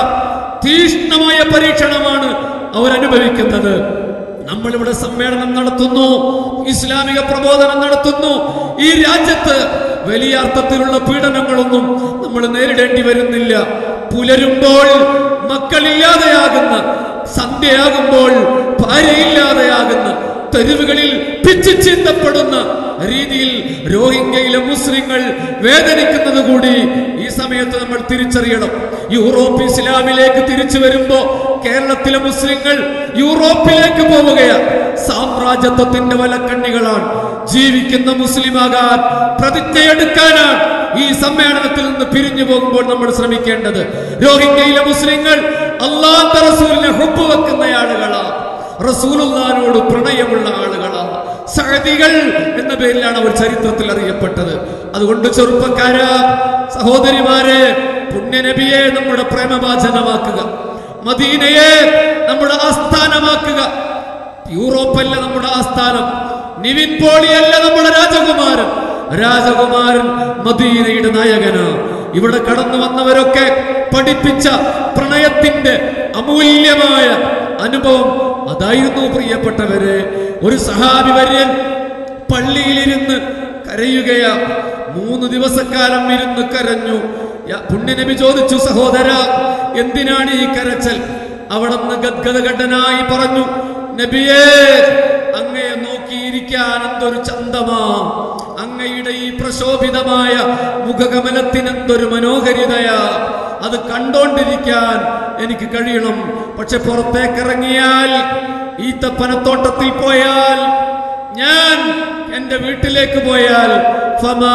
തീഷ്ണമായ പരീക്ഷണമാണ് അവരനുഭവിക്കുന്നത് നമ്മളിവിടെ സമ്മേളനം നടത്തുന്നു ഇസ്ലാമിക പ്രബോധനം നടത്തുന്നു ഈ രാജ്യത്ത് വലിയ അർത്ഥത്തിലുള്ള പീഡനങ്ങളൊന്നും നമ്മൾ നേരിടേണ്ടി വരുന്നില്ല പുലരുമ്പോൾ മക്കളില്ലാതെയാകുന്ന സന്ധ്യയാകുമ്പോൾ ഭാര്യയില്ലാതെയാകുന്ന തെരുവുകളിൽ പിച്ചു ചീന്തപ്പെടുന്ന രീതിയിൽ രോഹിംഗ്യയിലെ മുസ്ലിങ്ങൾ വേദനിക്കുന്നത് കൂടി ഈ സമയത്ത് നമ്മൾ തിരിച്ചറിയണം യൂറോപ്പ് ഇസ്ലാമിലേക്ക് തിരിച്ചു വരുമ്പോ കേരളത്തിലെ മുസ്ലിങ്ങൾ യൂറോപ്പിലേക്ക് പോവുകയാണ് സാമ്രാജ്യത്വത്തിന്റെ വലക്കണ്ണികളാണ് ജീവിക്കുന്ന മുസ്ലിമാകാൻ പ്രതിജ്ഞയെടുക്കാനാണ് ഈ സമ്മേളനത്തിൽ നിന്ന് പിരിഞ്ഞു പോകുമ്പോൾ നമ്മൾ ശ്രമിക്കേണ്ടത് രോഹിംഗ്യയിലെ മുസ്ലിങ്ങൾ അള്ളാന്റെ റസൂലിനെ ഹുബ് വെക്കുന്ന ആളുകളാണ് റസൂലുള്ളാനോട് പ്രണയമുള്ള ആളുകളാണ് സഹദികൾ എന്ന പേരിലാണ് അവർ ചരിത്രത്തിൽ അറിയപ്പെട്ടത് അതുകൊണ്ട് ചെറുപ്പക്കാര സഹോദരിമാരെ പുണ്യനബിയെ നമ്മുടെ പ്രേമവാചനമാക്കുക മദീനയെ നമ്മുടെ ആസ്ഥാനമാക്കുക യൂറോപ്പല്ല നമ്മുടെ ആസ്ഥാനം നിവിൻ പോളിയല്ല നമ്മുടെ രാജകുമാരൻ രാജകുമാരൻ മദീനയുടെ നായകന് ഇവിടെ കടന്നു വന്നവരൊക്കെ പഠിപ്പിച്ച പ്രണയത്തിന്റെ അമൂല്യമായ അനുഭവം അതായിരുന്നു പ്രിയപ്പെട്ടവരെ ഒരു സഹാബി വര്യൻ പള്ളിയിലിരുന്ന് കരയുകയാ മൂന്ന് ദിവസക്കാലം ഇരുന്ന് കരഞ്ഞു യ- പുണ്യനബി ചോദിച്ചു സഹോദര എന്തിനാണ് ഈ കരച്ചൽ അവിടുന്ന് ഗദ്ഗതഘട്ടനായി പറഞ്ഞു നബിയേ അങ്ങയെ നോക്കിയിരിക്കാൻ എന്തൊരു ചന്തമാ അങ്ങയുടെ ഈ പ്രശോഭിതമായ മുഖകമലത്തിന് എന്തൊരു മനോഹരിതയാ അത് കണ്ടോണ്ടിരിക്കാൻ എനിക്ക് കഴിയണം പക്ഷെ പുറത്തേക്ക് ഇറങ്ങിയാൽ ഈത്തപ്പനത്തോട്ടത്തിൽ പോയാൽ ഞാൻ എന്റെ വീട്ടിലേക്ക് പോയാൽ ഫമാ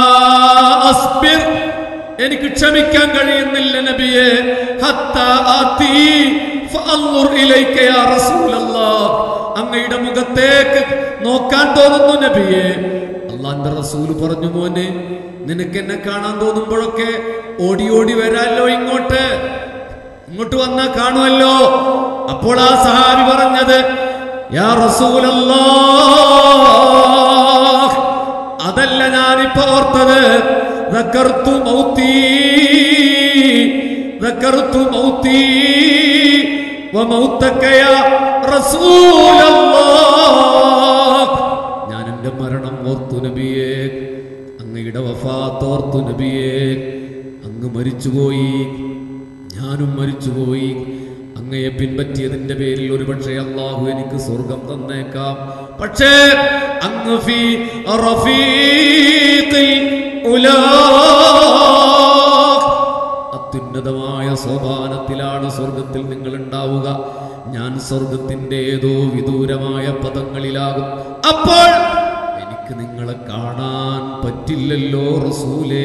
അസ്ബിർ എനിക്ക് ക്ഷമിക്കാൻ കഴിയുന്നില്ല നബിയെ ഹത്താ ആതി ഫഅൻദുർ ഇലൈക യാ റസൂലല്ലാഹ് അങ്ങയുടെ മുഖത്തേക്ക് നോക്കാൻ തോന്നുന്നു നബിയെ അള്ളാന്റെ റസൂൽ പറഞ്ഞു മോനെ നിനക്ക് എന്നെ കാണാൻ തോന്നുമ്പോഴൊക്കെ ഓടി ഓടി വരാല്ലോ ഇങ്ങോട്ട് ഇങ്ങോട്ട് വന്നാ കാണുമല്ലോ അപ്പോൾ ആ സഹാബി പറഞ്ഞത് യാ റസൂലല്ലാ അതല്ല ഞാനിപ്പോ ഓർത്തത് ذكرت موتي ذكرت موتي وموتك يا رسول الله ഞാൻ എൻ്റെ മരണം ഓർത്തു നബിയെ അങ്ങയുടെ വഫാത്ത് ഓർത്തു നബിയെ അങ്ങ് മരിച്ചുപോയി ഞാനും മരിച്ചുപോയി അങ്ങയെ പിൻപറ്റിയതിന്റെ പേരിൽ ഒരുപക്ഷെ അള്ളാഹു എനിക്ക് സ്വർഗം തന്നേക്കാം പക്ഷേ അങ്ങ് ഫീ റഫീഖിൽ ഉലാ അത്യുന്നതമായ സോപാനത്തിലാണ് സ്വർഗത്തിൽ നിങ്ങൾ ഉണ്ടാവുക ഞാൻ സ്വർഗത്തിന്റെ ഏതോ വിദൂരമായ പദങ്ങളിലാകും അപ്പോൾ എനിക്ക് നിങ്ങളെ കാണാൻ പറ്റില്ലല്ലോ റസൂലേ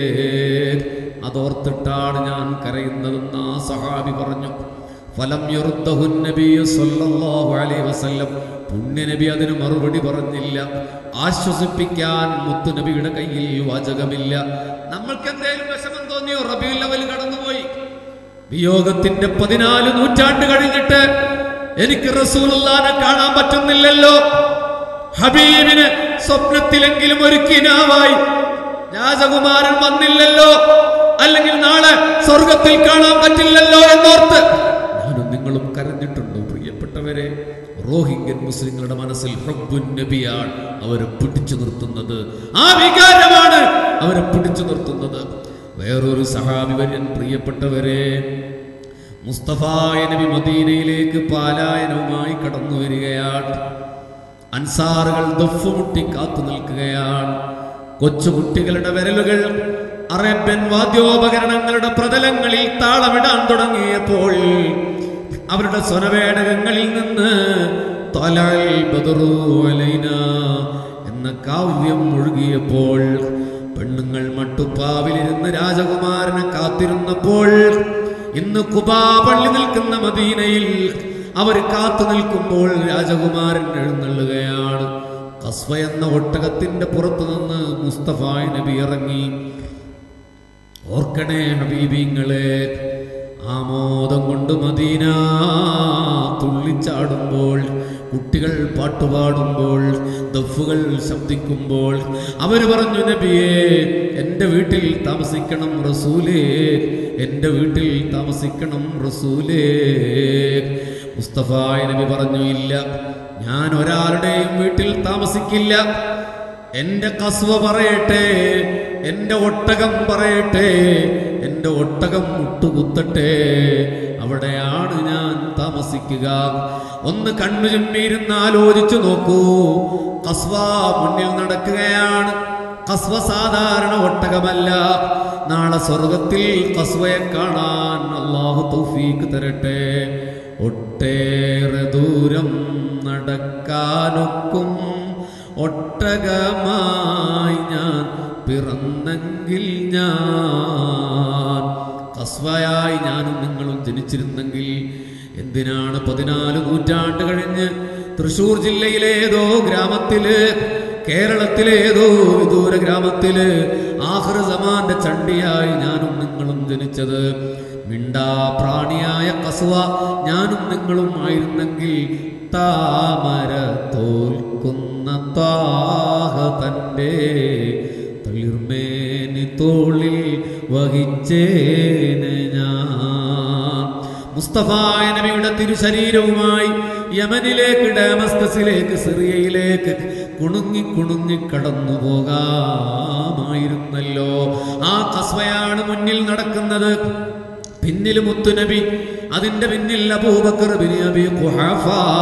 അതോർത്തിട്ടാണ് ഞാൻ കരയുന്നതെന്ന് ആ സഹാബി പറഞ്ഞു ഫലം യുറുദ്ദഹുൻ നബിയ്യു സ്വല്ലല്ലാഹു അലൈഹി വസല്ലം പുണ്യനബി അതിന് മറുപടി പറഞ്ഞില്ല ആശ്വസിപ്പിക്കാൻ മുത്തുനബിയുടെ കയ്യിൽ വാചകമില്ല നമ്മൾക്ക് എന്തെങ്കിലും വിഷമം തോന്നിയോ റബിയുൽ അവൽ കടന്നുപോയി വിയോഗത്തിന്റെ പതിനാല് നൂറ്റാണ്ട് കഴിഞ്ഞിട്ട് എനിക്ക് റസൂലുള്ളാനെ കാണാൻ പറ്റുന്നില്ലല്ലോ ഹബീബിന് സ്വപ്നത്തിലെങ്കിലും ഒരു കിനാവായി രാജകുമാരൻ വന്നില്ലല്ലോ അല്ലെങ്കിൽ നാളെ സ്വർഗത്തിൽ കാണാൻ പറ്റില്ലല്ലോ എന്നോർത്ത് ഞാനും നിങ്ങളും കരഞ്ഞിട്ടുണ്ടോ പ്രിയപ്പെട്ടവരെ റോഹിംഗ്യൻ മുസ്ലിങ്ങളുടെ മനസ്സിൽ ഹബ്ബുൻ നബിയാണ് അവരെ പിടിച്ചു നിർത്തുന്നത് ആ വികാരമാണ് അവരെ പിടിച്ചു നിർത്തുന്നത് വേറൊരു സഹാബി വര്യൻ പ്രിയപ്പെട്ടവരെ മുസ്തഫായ നബി മദീനയിലേക്ക് പാലായനവുമായി കടന്നു വരികയാണ് അൻസാറുകൾ ദഫ്മുട്ടി കാത്തു നിൽക്കുകയാണ് കൊച്ചുകുട്ടികളുടെ വിരലുകൾ അറേബ്യൻ വാദ്യോപകരണങ്ങളുടെ പ്രതലങ്ങളിൽ താളമിടാൻ തുടങ്ങിയപ്പോൾ അവരുടെ സ്വനവേടകങ്ങളിൽ നിന്ന് തൊലൽ ബദറു അലൈന എന്ന കാവ്യം മുഴുകിയപ്പോൾ പെണ്ണുങ്ങൾ മട്ടുപ്പാവിലിരുന്ന് രാജകുമാരനെ കാത്തിരുന്നപ്പോൾ ഇന്ന് കുബാ പള്ളി നിൽക്കുന്ന മദീനയിൽ അവർ കാത്തു നിൽക്കുമ്പോൾ രാജകുമാരൻ എഴുന്നള്ളുകയാണ് കസ്വ എന്ന ഒട്ടകത്തിന്റെ പുറത്തു നിന്ന് മുസ്തഫായ നബി ഇറങ്ങി ഓർക്കണേ ഹബീബിങ്ങളെ ആമോദം കൊണ്ട് മദീന തുള്ളിച്ചാടുമ്പോൾ കുട്ടികൾ പാട്ടുപാടുമ്പോൾ ദഫുകൾ ശബ്ദിക്കുമ്പോൾ അവർ പറഞ്ഞു നബിയെ എൻ്റെ വീട്ടിൽ താമസിക്കണം റസൂലേ എൻ്റെ വീട്ടിൽ താമസിക്കണം റസൂലേ മുസ്തഫായ നബി പറഞ്ഞു ഇല്ല ഞാൻ ഒരാളുടെയും വീട്ടിൽ താമസിക്കില്ല എന്റെ കസ്വ പറയട്ടെ എന്റെ ഒട്ടകം പറയട്ടെ എന്റെ ഒട്ടകം മുട്ടുകുത്തട്ടെ അവിടെയാണ് ഞാൻ താമസിക്കുക ഒന്ന് കണ്ണു ചുമ്മിയിരുന്ന് ആലോചിച്ചു നോക്കൂ കസ്വ മുന്നിൽ നടക്കുകയാണ് കസ്വ സാധാരണ ഒട്ടകമല്ല നാളെ സ്വർഗത്തിൽ കസ്വയെ കാണാൻ അള്ളാഹു തൗഫീക്ക് തരട്ടെ ഒട്ടേറെ ദൂരം നടക്കാനൊക്കും ഒട്ടകമായി ഞാൻ പിറന്നെങ്കിൽ ഞാൻ കസ്വയായി ഞാനും നിങ്ങളും ജനിച്ചിരുന്നെങ്കിൽ എന്തിനാണ് പതിനാല് നൂറ്റാണ്ട് കഴിഞ്ഞ് തൃശൂർ ജില്ലയിലെ ഏതോ ഗ്രാമത്തില് കേരളത്തിലെ ഏതോ വിദൂര ഗ്രാമത്തില് ആഹ്റ സമാന്റെ ചണ്ടിയായി ഞാനും നിങ്ങളും ജനിച്ചത് മിണ്ടാ പ്രാണിയായ കസുവ ഞാനും നിങ്ങളും ആയിരുന്നെങ്കിൽ താമര തോൽക്കുന്ന താഹ തൻ്റെ തളിർമേനി തോളിൽ വഹിച്ചേന് ഞാൻ മുസ്തഫായ നബിയുടെ തിരുശരീരവുമായി യമനിലേക്ക് ഡാമസ്കസിലേക്ക് സിറിയയിലേക്ക് കുണുങ്ങി കുണുങ്ങി കടന്നു പോകാമായിരുന്നല്ലോ ആ കസ്വയാണ് മുന്നിൽ നടക്കുന്നത് പിന്നിൽ മുത്തുനബി അതിന്റെ പിന്നിൽ അബൂബക്കർ ബിൻ അബി ഖുഹാഫ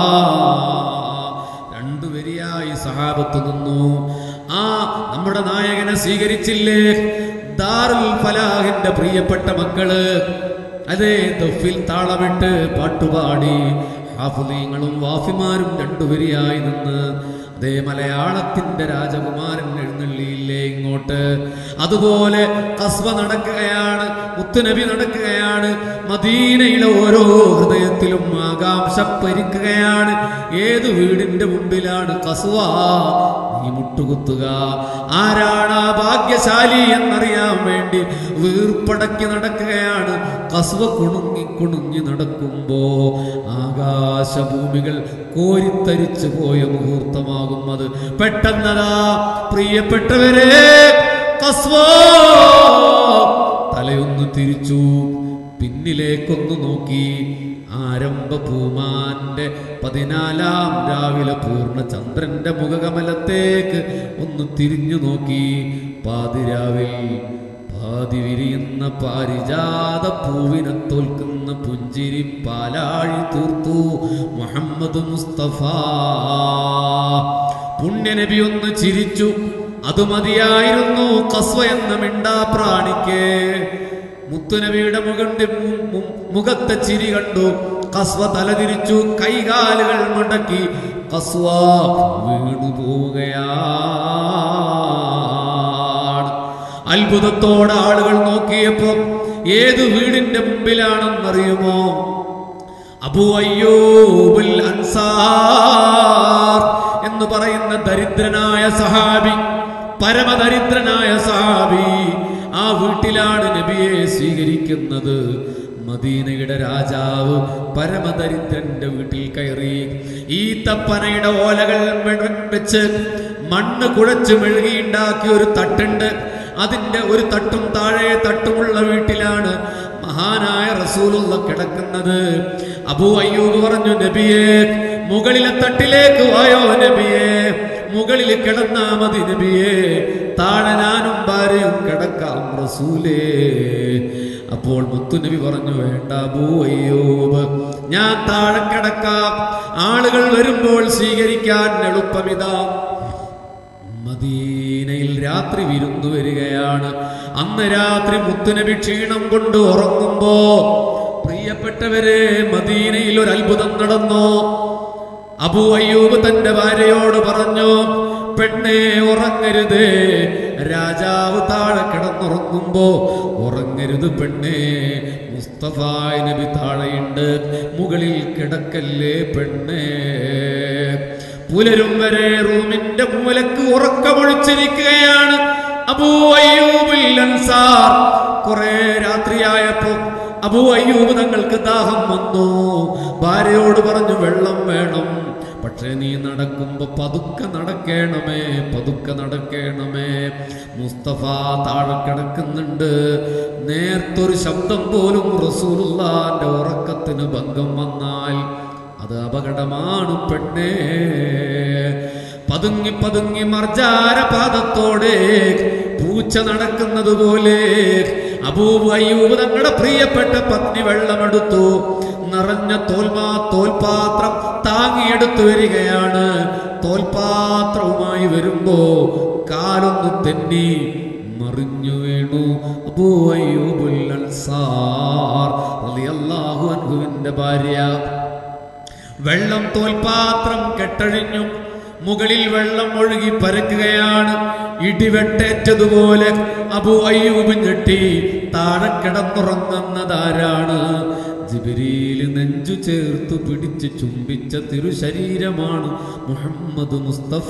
രണ്ടുപേരിയായി സഹാബത്ത് നിന്നു ആ നമ്മുടെ നായകനെ സ്വീകരിച്ചില്ലേ ദാറുൽ ഫലാഹിന്റെ പ്രിയപ്പെട്ട മക്കള് അതെ ദഫിൽ താളമിട്ട് പാട്ടുപാടി ഹാഫുദീങ്ങളും വാഫിമാരും രണ്ടുപേരിയായി നിന്ന് അതേ മലയാളത്തിന്റെ രാജകുമാരൻ എഴുന്നള്ളിയില്ലേ ഇങ്ങോട്ട് അതുപോലെ കസ്വ നടക്കുകയാണ് മുത്തുനബി നടക്കുകയാണ് മദീനയിലെ ഓരോ ഹൃദയത്തിലും ആകാംക്ഷ പരിക്കുകയാണ് ഏത് വീടിന്റെ മുമ്പിലാണ് കസ്വ നീ വാങ്ങി മുട്ടുകുത്തുക ആരാണ് ആ ഭാഗ്യശാലി എന്നറിയാൻ വേണ്ടി വീർപ്പടക്കി നടക്കുകയാണ് കസുവ കുണുങ്ങി കുണുങ്ങി നടക്കുമ്പോ ആകാശഭൂമികൾ കോരിത്തരിച്ചു പോയ മുഹൂർത്തമാകും അത് പെട്ടെന്നതാ പ്രിയപ്പെട്ടവരെ കസ്വ തലയൊന്ന് തിരിച്ചു പിന്നിലേക്കൊന്ന് നോക്കി ആരംഭ പൂമാന്റെ പതിനാലാം രാവിലെ പൂർണ്ണ ചന്ദ്രന്റെ മുഖകമലത്തേക്ക് ഒന്ന് തിരിഞ്ഞു നോക്കി പാതിരാവിൽ പാതി വിരിയുന്ന പാരിജാത പൂവിനെ തോൽക്കുന്ന പുഞ്ചിരി പാലാഴി തീർത്തു മുഹമ്മദ് മുസ്തഫ പുണ്യനബി ഒന്ന് ചിരിച്ചു അത് മതിയായിരുന്നു കസ്വ എന്ന മിണ്ടാ പ്രാണിക്ക് മുത്തുനബിയുടെ മുഖന്റെ മു- മു- മുഖത്തെ ചിരി കണ്ടു കസ്വ തലതിരിച്ചു കൈകാലുകൾ മടക്കി കസ്വ വീണു പോവുകയാണ് അത്ഭുതത്തോടെ ആളുകൾ നോക്കിയപ്പോ ഏത് വീടിന്റെ മുമ്പിലാണെന്നറിയുമോ അബൂ അയ്യൂബുൽ അൻസാർ എന്ന് പറയുന്ന ദരിദ്രനായ സഹാബി പരമദരിദ്രനായ സഹാബി ആ വീട്ടിലാണ് നബിയെ സ്വീകരിക്കുന്നത് മദീനയുടെ രാജാവ് പരമദരിദ്രന്റെ വീട്ടിൽ കയറി ഈ തപ്പനയുടെ ഓലകൾ വെ- വെച്ച് മണ്ണ് കുഴച്ച് മെഴുകിയുണ്ടാക്കിയ ഒരു തട്ടുണ്ട് അതിന്റെ ഒരു തട്ടും താഴെ തട്ടുമുള്ള വീട്ടിലാണ് മഹാനായ റസൂലുള്ള കിടക്കുന്നത് അബൂ അയ്യൂബ് പറഞ്ഞു നബിയെ മുകളിലെ തട്ടിലേക്ക് വായോ നബിയെ മുകളിൽ കിടന്നാ മതി നബിയെ താഴെ ഞാനും ഭാര്യയും കിടക്കാം റസൂലേ അപ്പോൾ മുത്തുനബി പറഞ്ഞു വേണ്ട അബൂ അയ്യൂബ് ഞാൻ താഴെ കിടക്കാം ആളുകൾ വരുമ്പോൾ സ്വീകരിക്കാൻ എളുപ്പമിതാ മദീനയിൽ രാത്രി വിരുന്നു വരികയാണ് അന്ന് രാത്രി മുത്തുനബി ക്ഷീണം കൊണ്ട് ഉറങ്ങുമ്പോ പ്രിയപ്പെട്ടവരെ മദീനയിൽ ഒരു അത്ഭുതം നടന്നു അബൂ അയ്യൂബ് തന്റെ ഭാര്യയോട് പറഞ്ഞു പെണ്ണെ ഉറങ്ങരുത് രാജാവ് താഴെ കിടന്നുറങ്ങുമ്പോ ഉറങ്ങരുത് പെണ്ണെ മുസ്തഫ നബി താഴെയുണ്ട് മുകളിൽ കിടക്കല്ലേ പെണ്ണേ പുലരും വരെ റൂമിന്റെ മൂലക്ക് ഉറക്കമൊഴിച്ചിരിക്കുകയാണ് അബൂ അയ്യൂബുൽ അൻസാർ കുറെ രാത്രിയായപ്പോ അബൂ അയ്യൂബ് തങ്ങൾക്ക് ദാഹം വന്നു ഭാര്യയോട് പറഞ്ഞു വെള്ളം വേണം പക്ഷേ നീ നടക്കുമ്പോ പതുക്കെ നടക്കേണമേ പതുക്കെ നടക്കേണമേ മുസ്തഫ താഴെ കിടക്കുന്നുണ്ട് നേർത്തൊരു ശബ്ദം പോലും റസൂലുള്ളാന്റെ ഉറക്കത്തിന് ഭംഗം വന്നാൽ അത് അപകടമാണ് പെണ്ണേ പതുങ്ങി പതുങ്ങി മർജാര പാദത്തോടെ പൂച്ച നടക്കുന്നത് പോലെ അബൂബ് അയ്യൂബ് തങ്ങളുടെ പ്രിയപ്പെട്ട പത്നി വെള്ളമെടുത്തു നിറഞ്ഞ തോൽമാ തോൽപാത്രം താങ്ങിയെടുത്തു വരികയാണ് തോൽപാത്രവുമായി വരുമ്പോ കാലൊന്ന് തെന്നി മറിഞ്ഞു വീണു അബൂ അയ്യൂബുൽ അൻസാർ റളിയല്ലാഹു അൻഹുവിന്റെ ഭാര്യ വെള്ളം തോൽപാത്രം കെട്ടഴിഞ്ഞു മുകളിൽ വെള്ളം ഒഴുകി പരക്കുകയാണ് ഇടിവെട്ടേറ്റതുപോലെ അബു അയ്യൂബ് ഞെട്ടി താഴെ കിടന്നുറങ്ങുന്നതാരാണ് ജിബിരിയിൽ നെഞ്ചു ചേർത്തു പിടിച്ച് ചുംബിച്ച തിരുശരീരമാണ് മുഹമ്മദ് മുസ്തഫ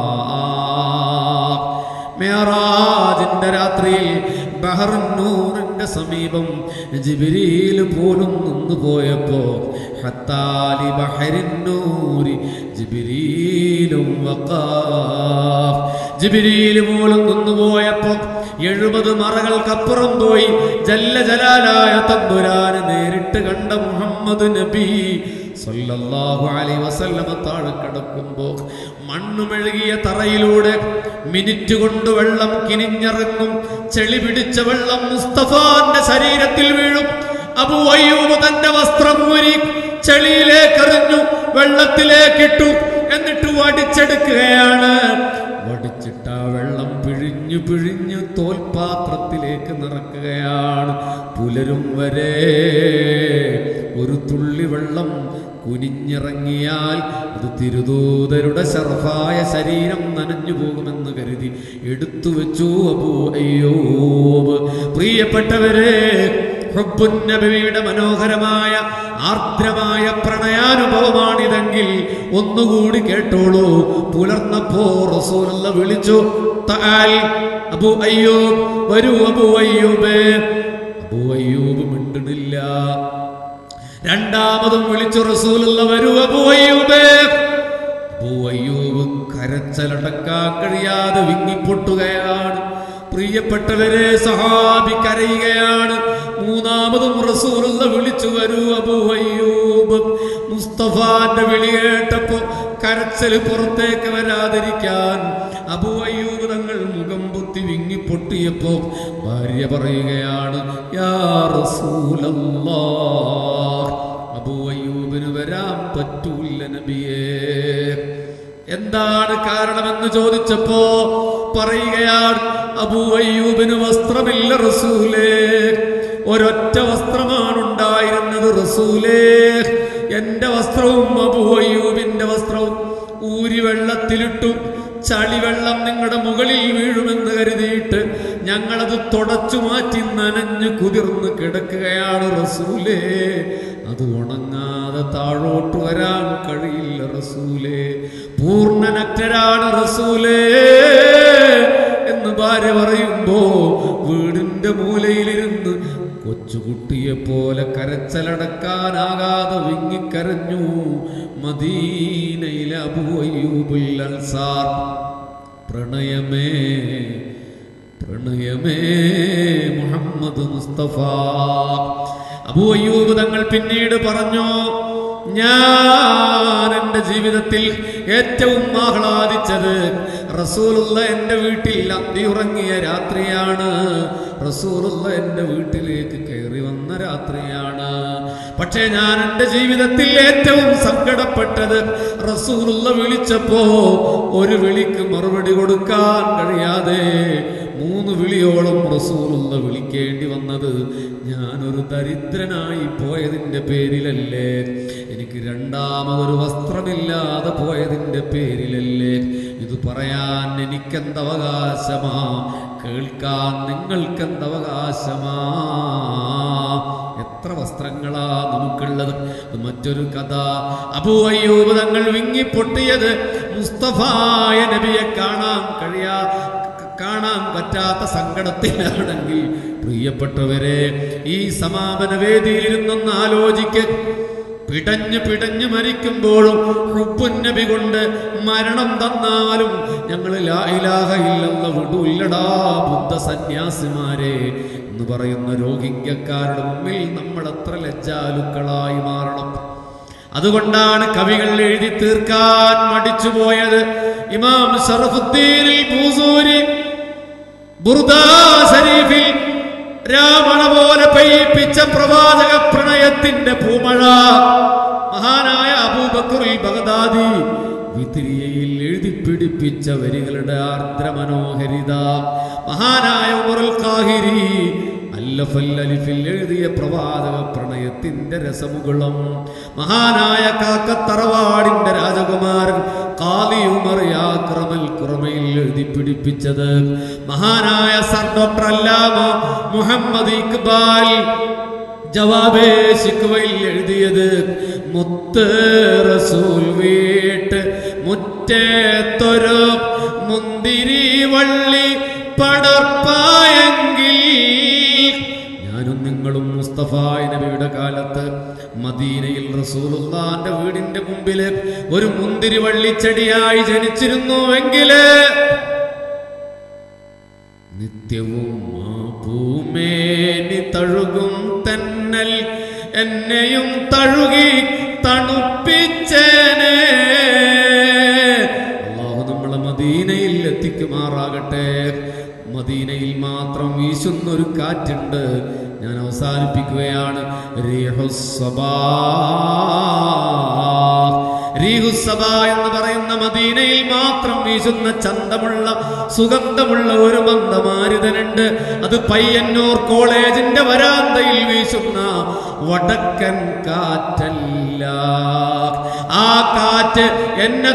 മേറാജിന്റെ രാത്രിയിൽ ബഹറുന്നൂറിന്റെ സമീപം ജിബിരിയിൽ പോലും നിന്നു പോയപ്പോ ഹത്താലി ബഹരിന്നൂരി ജിബിരിയിലും വഖാഫ് ജിബിരിയിൽ പോലും നിന്നു പോയപ്പോ എഴുപത് മറകൾക്കപ്പുറം പോയി ജല്ല ജലാലായ തമ്പുരാന് നേരിട്ട് കണ്ട മുഹമ്മദ് നബി സല്ലല്ലാഹു അലൈഹി വസല്ലമ താഴെ കിടക്കുമ്പോ മണ്ണ് മെഴുകിയ തറയിലൂടെ മിനിറ്റ് കൊണ്ട് വെള്ളം കിനിഞ്ഞിറങ്ങും ചെളി പിടിച്ച വെള്ളം മുസ്തഫാന്റെ ശരീരത്തിൽ വീഴും അബു അയ്യൂബ് തന്റെ വസ്ത്രം ഊരി ചെളിയിലേക്ക് എറിഞ്ഞു വെള്ളത്തിലേക്കിട്ടു എന്നിട്ട് വടിച്ചെടുക്കുകയാണ് വടിച്ചിട്ട ആ വെള്ളം പിഴിഞ്ഞു പിഴിഞ്ഞു തോൽപാത്രത്തിലേക്ക് നിറക്കുകയാണ് പുലരും വരെ ഒരു തുള്ളി വെള്ളം കുനിഞ്ഞിറങ്ങിയാൽ അത് തിരുദൂതരുടെ ശർഫായ ശരീരം നനഞ്ഞു പോകുമെന്ന് കരുതി എടുത്തു വെച്ചു അബൂ അയ്യോബ് പ്രിയപ്പെട്ടവരെ ഹുബ്ബുൻ നബിയുടെ മനോഹരമായ ആർദ്രമായ പ്രണയാനുഭവമാണിതെങ്കിൽ ഒന്നുകൂടി കേട്ടോളൂ പുലർന്നപ്പോ റസൂലുള്ള വിളിച്ചു തആൽ അബു അയ്യൂബ് വരൂ അബു അയ്യൂബേ അബു അയ്യൂബ് മിണ്ടണില്ല രണ്ടാമതും വിളിച്ചു റസൂലുള്ള വരൂ അബു അയ്യൂബേ അബൂ അയ്യൂബ് കരച്ചലടക്കാൻ കഴിയാതെ വിങ്ങിപ്പൊട്ടുകയാണ് പ്രിയപ്പെട്ടവരെ സഹാബി കരയുകയാണ് മൂന്നാമതും റസൂലുള്ള വിളിച്ചു വരൂ അബൂ അയ്യൂബ് മുസ്തഫാന്റെ വിളി കേട്ടപ്പോ കരച്ചല് പുറത്തേക്ക് വരാതിരിക്കാൻ അബൂ അയ്യൂബ് തങ്ങൾ മുഖം പൊത്തി വിങ്ങിപ്പൊട്ടിയപ്പോ ഭാര്യ പറയുകയാണ് യാ റസൂലല്ലാഹ് അബൂ അയ്യൂബിന് വരാൻ പറ്റൂല നബിയേ എന്താണ് കാരണമെന്ന് ചോദിച്ചപ്പോ പറയുകയാണ് അബൂ അയ്യൂബിന് വസ്ത്രമില്ല റസൂലേ ഒരൊറ്റ വസ്ത്രമാണ് ഉണ്ടായിരുന്നത് റസൂലേ എന്റെ വസ്ത്രവും അബൂ അയ്യൂബിന്റെ വസ്ത്രവും ഊരി വെള്ളത്തിലിട്ടു ചളിവെള്ളം നിങ്ങളുടെ മുകളിൽ വീഴുമെന്ന് കരുതിയിട്ട് ഞങ്ങളത് തുടച്ചു മാറ്റി നനഞ്ഞു കുതിർന്ന് കിടക്കുകയാണ് റസൂലേ അത് ഉണങ്ങാതെ താഴോട്ട് വരാൻ കഴിയില്ല റസൂലേ പൂർണ്ണനക്തരാണ് റസൂലേ എന്ന് ഭാര്യ പറയുമ്പോ വീടിന്റെ മൂലയിലിരുന്ന് കൊച്ചുകുട്ടിയെ പോലെ കരച്ചലടക്കാനാകാതെ വിങ്ങിക്കരഞ്ഞു മദീനയിലെ അബൂ അയ്യൂബുൽ അൻസാർ പ്രണയമേ പ്രണയമേ മുഹമ്മദ് മുസ്തഫ അബൂ അയ്യൂബ് തങ്ങൾ പിന്നീട് പറഞ്ഞു ഞാൻ എൻ്റെ ജീവിതത്തിൽ ഏറ്റവും ആഹ്ലാദിച്ചത് റസൂലുള്ള എൻ്റെ വീട്ടിൽ അന്തി ഉറങ്ങിയ രാത്രിയാണ് റസൂലുള്ള എൻ്റെ വീട്ടിലേക്ക് കയറി വന്ന രാത്രിയാണ് പക്ഷേ ഞാൻ എൻ്റെ ജീവിതത്തിൽ ഏറ്റവും സങ്കടപ്പെട്ടത് റസൂലുള്ള വിളിച്ചപ്പോ ഒരു വിളിക്ക് മറുപടി കൊടുക്കാൻ കഴിയാതെ മൂന്ന് വിളിയോളം റസൂലുള്ള വിളിക്കേണ്ടി വന്നത് ഞാനൊരു ദരിദ്രനായി പോയതിൻ്റെ പേരിലല്ലേ എനിക്ക് രണ്ടാമതൊരു വസ്ത്രമില്ലാതെ പോയതിൻ്റെ പേരിലല്ലേ ഇത് പറയാൻ എനിക്കെന്തവകാശമാ കേൾക്കാൻ നിങ്ങൾക്കെന്തവകാശമാ എത്ര വസ്ത്രങ്ങളാ നമുക്കുള്ളത് ഇത് മറ്റൊരു കഥ അബൂ അയ്യൂബ് തങ്ങൾ വിങ്ങിപ്പൊട്ടിയത് മുസ്തഫായ നബിയെ കാണാൻ കഴിയാ കാണാൻ പറ്റാത്ത സങ്കടത്തിലാണെങ്കിൽ പ്രിയപ്പെട്ടവരെ ഈ സമാപന വേദിയിൽ ഇരുന്നൊന്ന് ആലോചിക്ക് പിടഞ്ഞു പിടഞ്ഞു മരിക്കുമ്പോഴും ഹുബ്ബുൻ നബി കൊണ്ട് മരണം തന്നാലും ഞങ്ങൾ ലാ ഇലാഹ ഇല്ലല്ല വിടൂല്ലടാ ബുദ്ധ സന്യാസിമാരെ എന്ന് പറയുന്ന രോഹിംഗ്യക്കാരുടെ മുമ്പിൽ നമ്മൾ എത്ര ലജ്ജാലുക്കളായി മാറണം അതുകൊണ്ടാണ് കവികൾ എഴുതി തീർക്കാൻ മടിച്ചുപോയത് ഇമാം ഷറഫുദ്ദീനിൽ ബൂസൂരി ബുർദാ ഷരീഫിൽ രാമണ പോലെ പെയ്യിപ്പിച്ച പ്രവാചക പ്രണയത്തിന്റെ പൂമഴ മഹാനായ അബൂബക്കറിൽ ബഗദാദി വിതിരിയയിൽ എഴുതി പിടിപ്പിച്ച വരികളുടെ ആർദ്ര മനോഹരിത മഹാനായ ഉമറുൽ കാഹിരി അല്ലഫൽ അലിഫിൽ എഴുതിയ പ്രവാചക പ്രണയത്തിന്റെ രസമുകുളം മഹാനായ കാക്കത്തറവാടിന്റെ രാജകുമാരൻ കാലി ഉമർ യാക്രമൽ കുറമയിൽ എഴുതി പിടിപ്പിച്ചത് മഹാനായ സർ ഡോക്ടർ അല്ലാമ മുഹമ്മദ് ഇക്ബാൽ ജവാബേ ശിക്കുവയിൽ എഴുതിയത് മുത്ത് റസൂൽ വീട്ട് മുറ്റത്തൊരു മുന്തിരി വള്ളി പടർപ്പായെങ്കിൽ ഞാനും നിങ്ങളും മുസ്തഫായ നബിയുടെ കാലത്ത് മദീനയിൽ റസൂലുള്ളാന്റെ വീടിന്റെ മുമ്പില് ഒരു മുന്തിരി വള്ളിച്ചെടിയായി ജനിച്ചിരുന്നുവെങ്കില് നിത്യവും ആ ഭൂമേനി തഴുകും തന്നൽ എന്നെയും തഴുകി തണുപ്പിച്ചേനെ അള്ളാഹു നമ്മളെ മദീനയിൽ എത്തിക്കുമാറാകട്ടെ മദീനയിൽ മാത്രം വീശുന്ന ഒരു കാറ്റുണ്ട് ഞാൻ അവസാനിപ്പിക്കുകയാണ് റീഹുസ്സബാ റീഹുസഭ എന്ന് പറയുന്ന മദീനയിൽ മാത്രം വീശുന്ന ചന്തമുള്ള സുഗന്ധമുള്ള ഒരു മന്ദമാരുതനുണ്ട് അത് പയ്യന്നൂർ കോളേജിന്റെ വരാന്തയിൽ വീശുന്ന വടക്കൻ കാറ്റല്ല ആ കാറ്റ് എന്നെ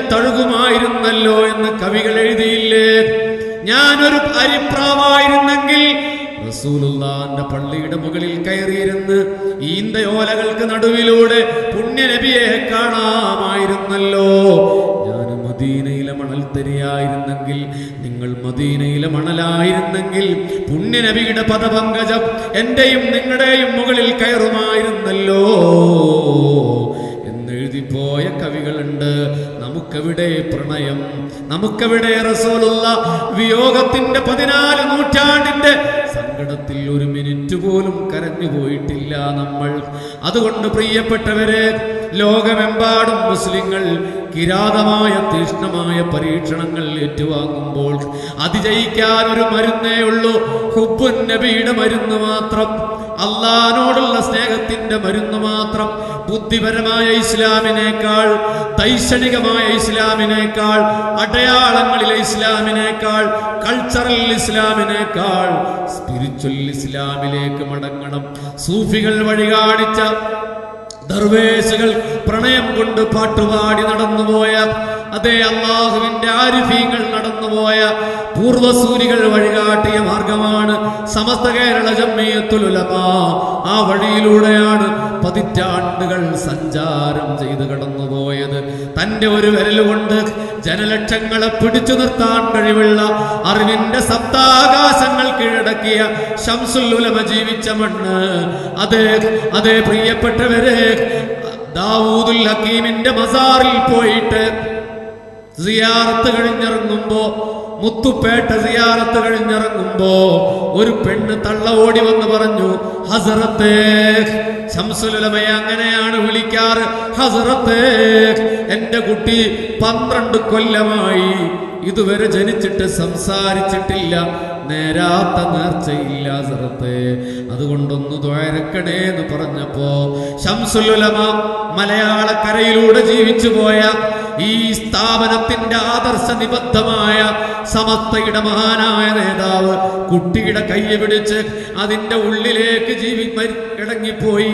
തഴുകുമായിരുന്നല്ലോ എന്ന് കവികൾ എഴുതിയില്ലേ ഞാനൊരു അരിപ്രാവായിരുന്നെങ്കിൽ റസൂലുള്ളാന്റെ പള്ളിയുടെ മുകളിൽ കയറിയിരുന്ന് ഈന്തയോലകൾക്ക് നടുവിലൂടെ പുണ്യനബിയെ കാണാമായിരുന്നല്ലോ ഞാൻ മദീനയിലെ മണൽത്തരിയായിരുന്നെങ്കിൽ നിങ്ങൾ മദീനയിലെ മണലായിരുന്നെങ്കിൽ പുണ്യനബിയുടെ പദപങ്കജം എന്റെയും നിങ്ങളുടെയും മുകളിൽ കയറുമായിരുന്നല്ലോ എന്നെഴുതിപ്പോയ കവികളുണ്ട് നമുക്കെവിടെ പ്രണയം നമുക്കെവിടെ റസൂലുള്ള വിയോഗത്തിന്റെ പതിനാല് നൂറ്റാണ്ടിന്റെ സങ്കടത്തിൽ ഒരു മിനിറ്റ് പോലും കരഞ്ഞു പോയിട്ടില്ല നമ്മൾ അതുകൊണ്ട് പ്രിയപ്പെട്ടവരെ ലോകമെമ്പാടും മുസ്ലിങ്ങൾ കിരാതമായ തീഷ്ണമായ പരീക്ഷണങ്ങൾ ഏറ്റുവാങ്ങുമ്പോൾ അതിജയിക്കാൻ ഒരു മരുന്നേ ഉള്ളൂ ഹുബുൻ നബിയുടെ മരുന്ന് മാത്രം അള്ളഹാനോടുള്ള സ്നേഹത്തിന്റെ മരുന്ന് മാത്രം ബുദ്ധിപരമായ ഇസ്ലാമിനേക്കാൾ ദൈക്ഷണികമായ ഇസ്ലാമിനേക്കാൾ അടയാളങ്ങളിലെ ഇസ്ലാമിനേക്കാൾ കൾച്ചറൽ ഇസ്ലാമിനേക്കാൾ സ്പിരിച്വൽ ഇസ്ലാമിലേക്ക് മടങ്ങണം സൂഫികൾ വഴി കാണിച്ച ദർവേശകൾ പ്രണയം കൊണ്ട് പാട്ടുപാടി നടന്നുപോയ അതേ അള്ളാഹുവിന്റെ ആരിഫീങ്ങൾ നടന്നുപോയ പൂർവസൂരികൾ വഴികാട്ടിയ മാർഗമാണ് സമസ്ത കേരള ജമ്മിയത്തുലുലമാ ആ വഴിയിലൂടെയാണ് പതിറ്റാണ്ടുകൾ സഞ്ചാരം ചെയ്ത് കടന്നുപോയത് തന്റെ ഒരു വിരലുകൊണ്ട് ജനലക്ഷങ്ങളെ പിടിച്ചു നിർത്താൻ കഴിവുള്ള അറിവിന്റെ സപ്താകാശങ്ങൾ കീഴടക്കിയ ഷംസുൽ ഉലമ ജീവിച്ച മണ്ണ് അതേ അതേ പ്രിയപ്പെട്ടവരെ ദാവൂദുൽ ഹക്കീമിന്റെ മസാറിൽ പോയിട്ട് സിയാറത്ത് കഴിഞ്ഞിറങ്ങുമ്പോ മുത്തുപേട്ട സിയാറത്ത് കഴിഞ്ഞിറങ്ങുമ്പോ ഒരു പെണ്ണ് തള്ള ഓടി വന്ന് പറഞ്ഞു ഹസറത്തേ ശംസുലമയെ അങ്ങനെയാണ് വിളിക്കാറ് ഹസറത്തേ എന്റെ കുട്ടി പന്ത്രണ്ട് കൊല്ലമായി ഇതുവരെ ജനിച്ചിട്ട് സംസാരിച്ചിട്ടില്ല നേരാത്ത നേർച്ചയില്ല സറത്തെ അതുകൊണ്ടൊന്ന് ദ്വാരക്കണേ എന്ന് പറഞ്ഞപ്പോ ശംസുലുലമ മലയാളക്കരയിലൂടെ ജീവിച്ചു പോയ ഈ സ്ഥാപനത്തിന്റെ ആദർശ നിബദ്ധമായ സമസ്തയുടെ മഹാനായ നേതാവ് കുട്ടിയുടെ കയ്യെ പിടിച്ച് അതിന്റെ ഉള്ളിലേക്ക് ജീവി മരി- ഇടങ്ങിപ്പോയി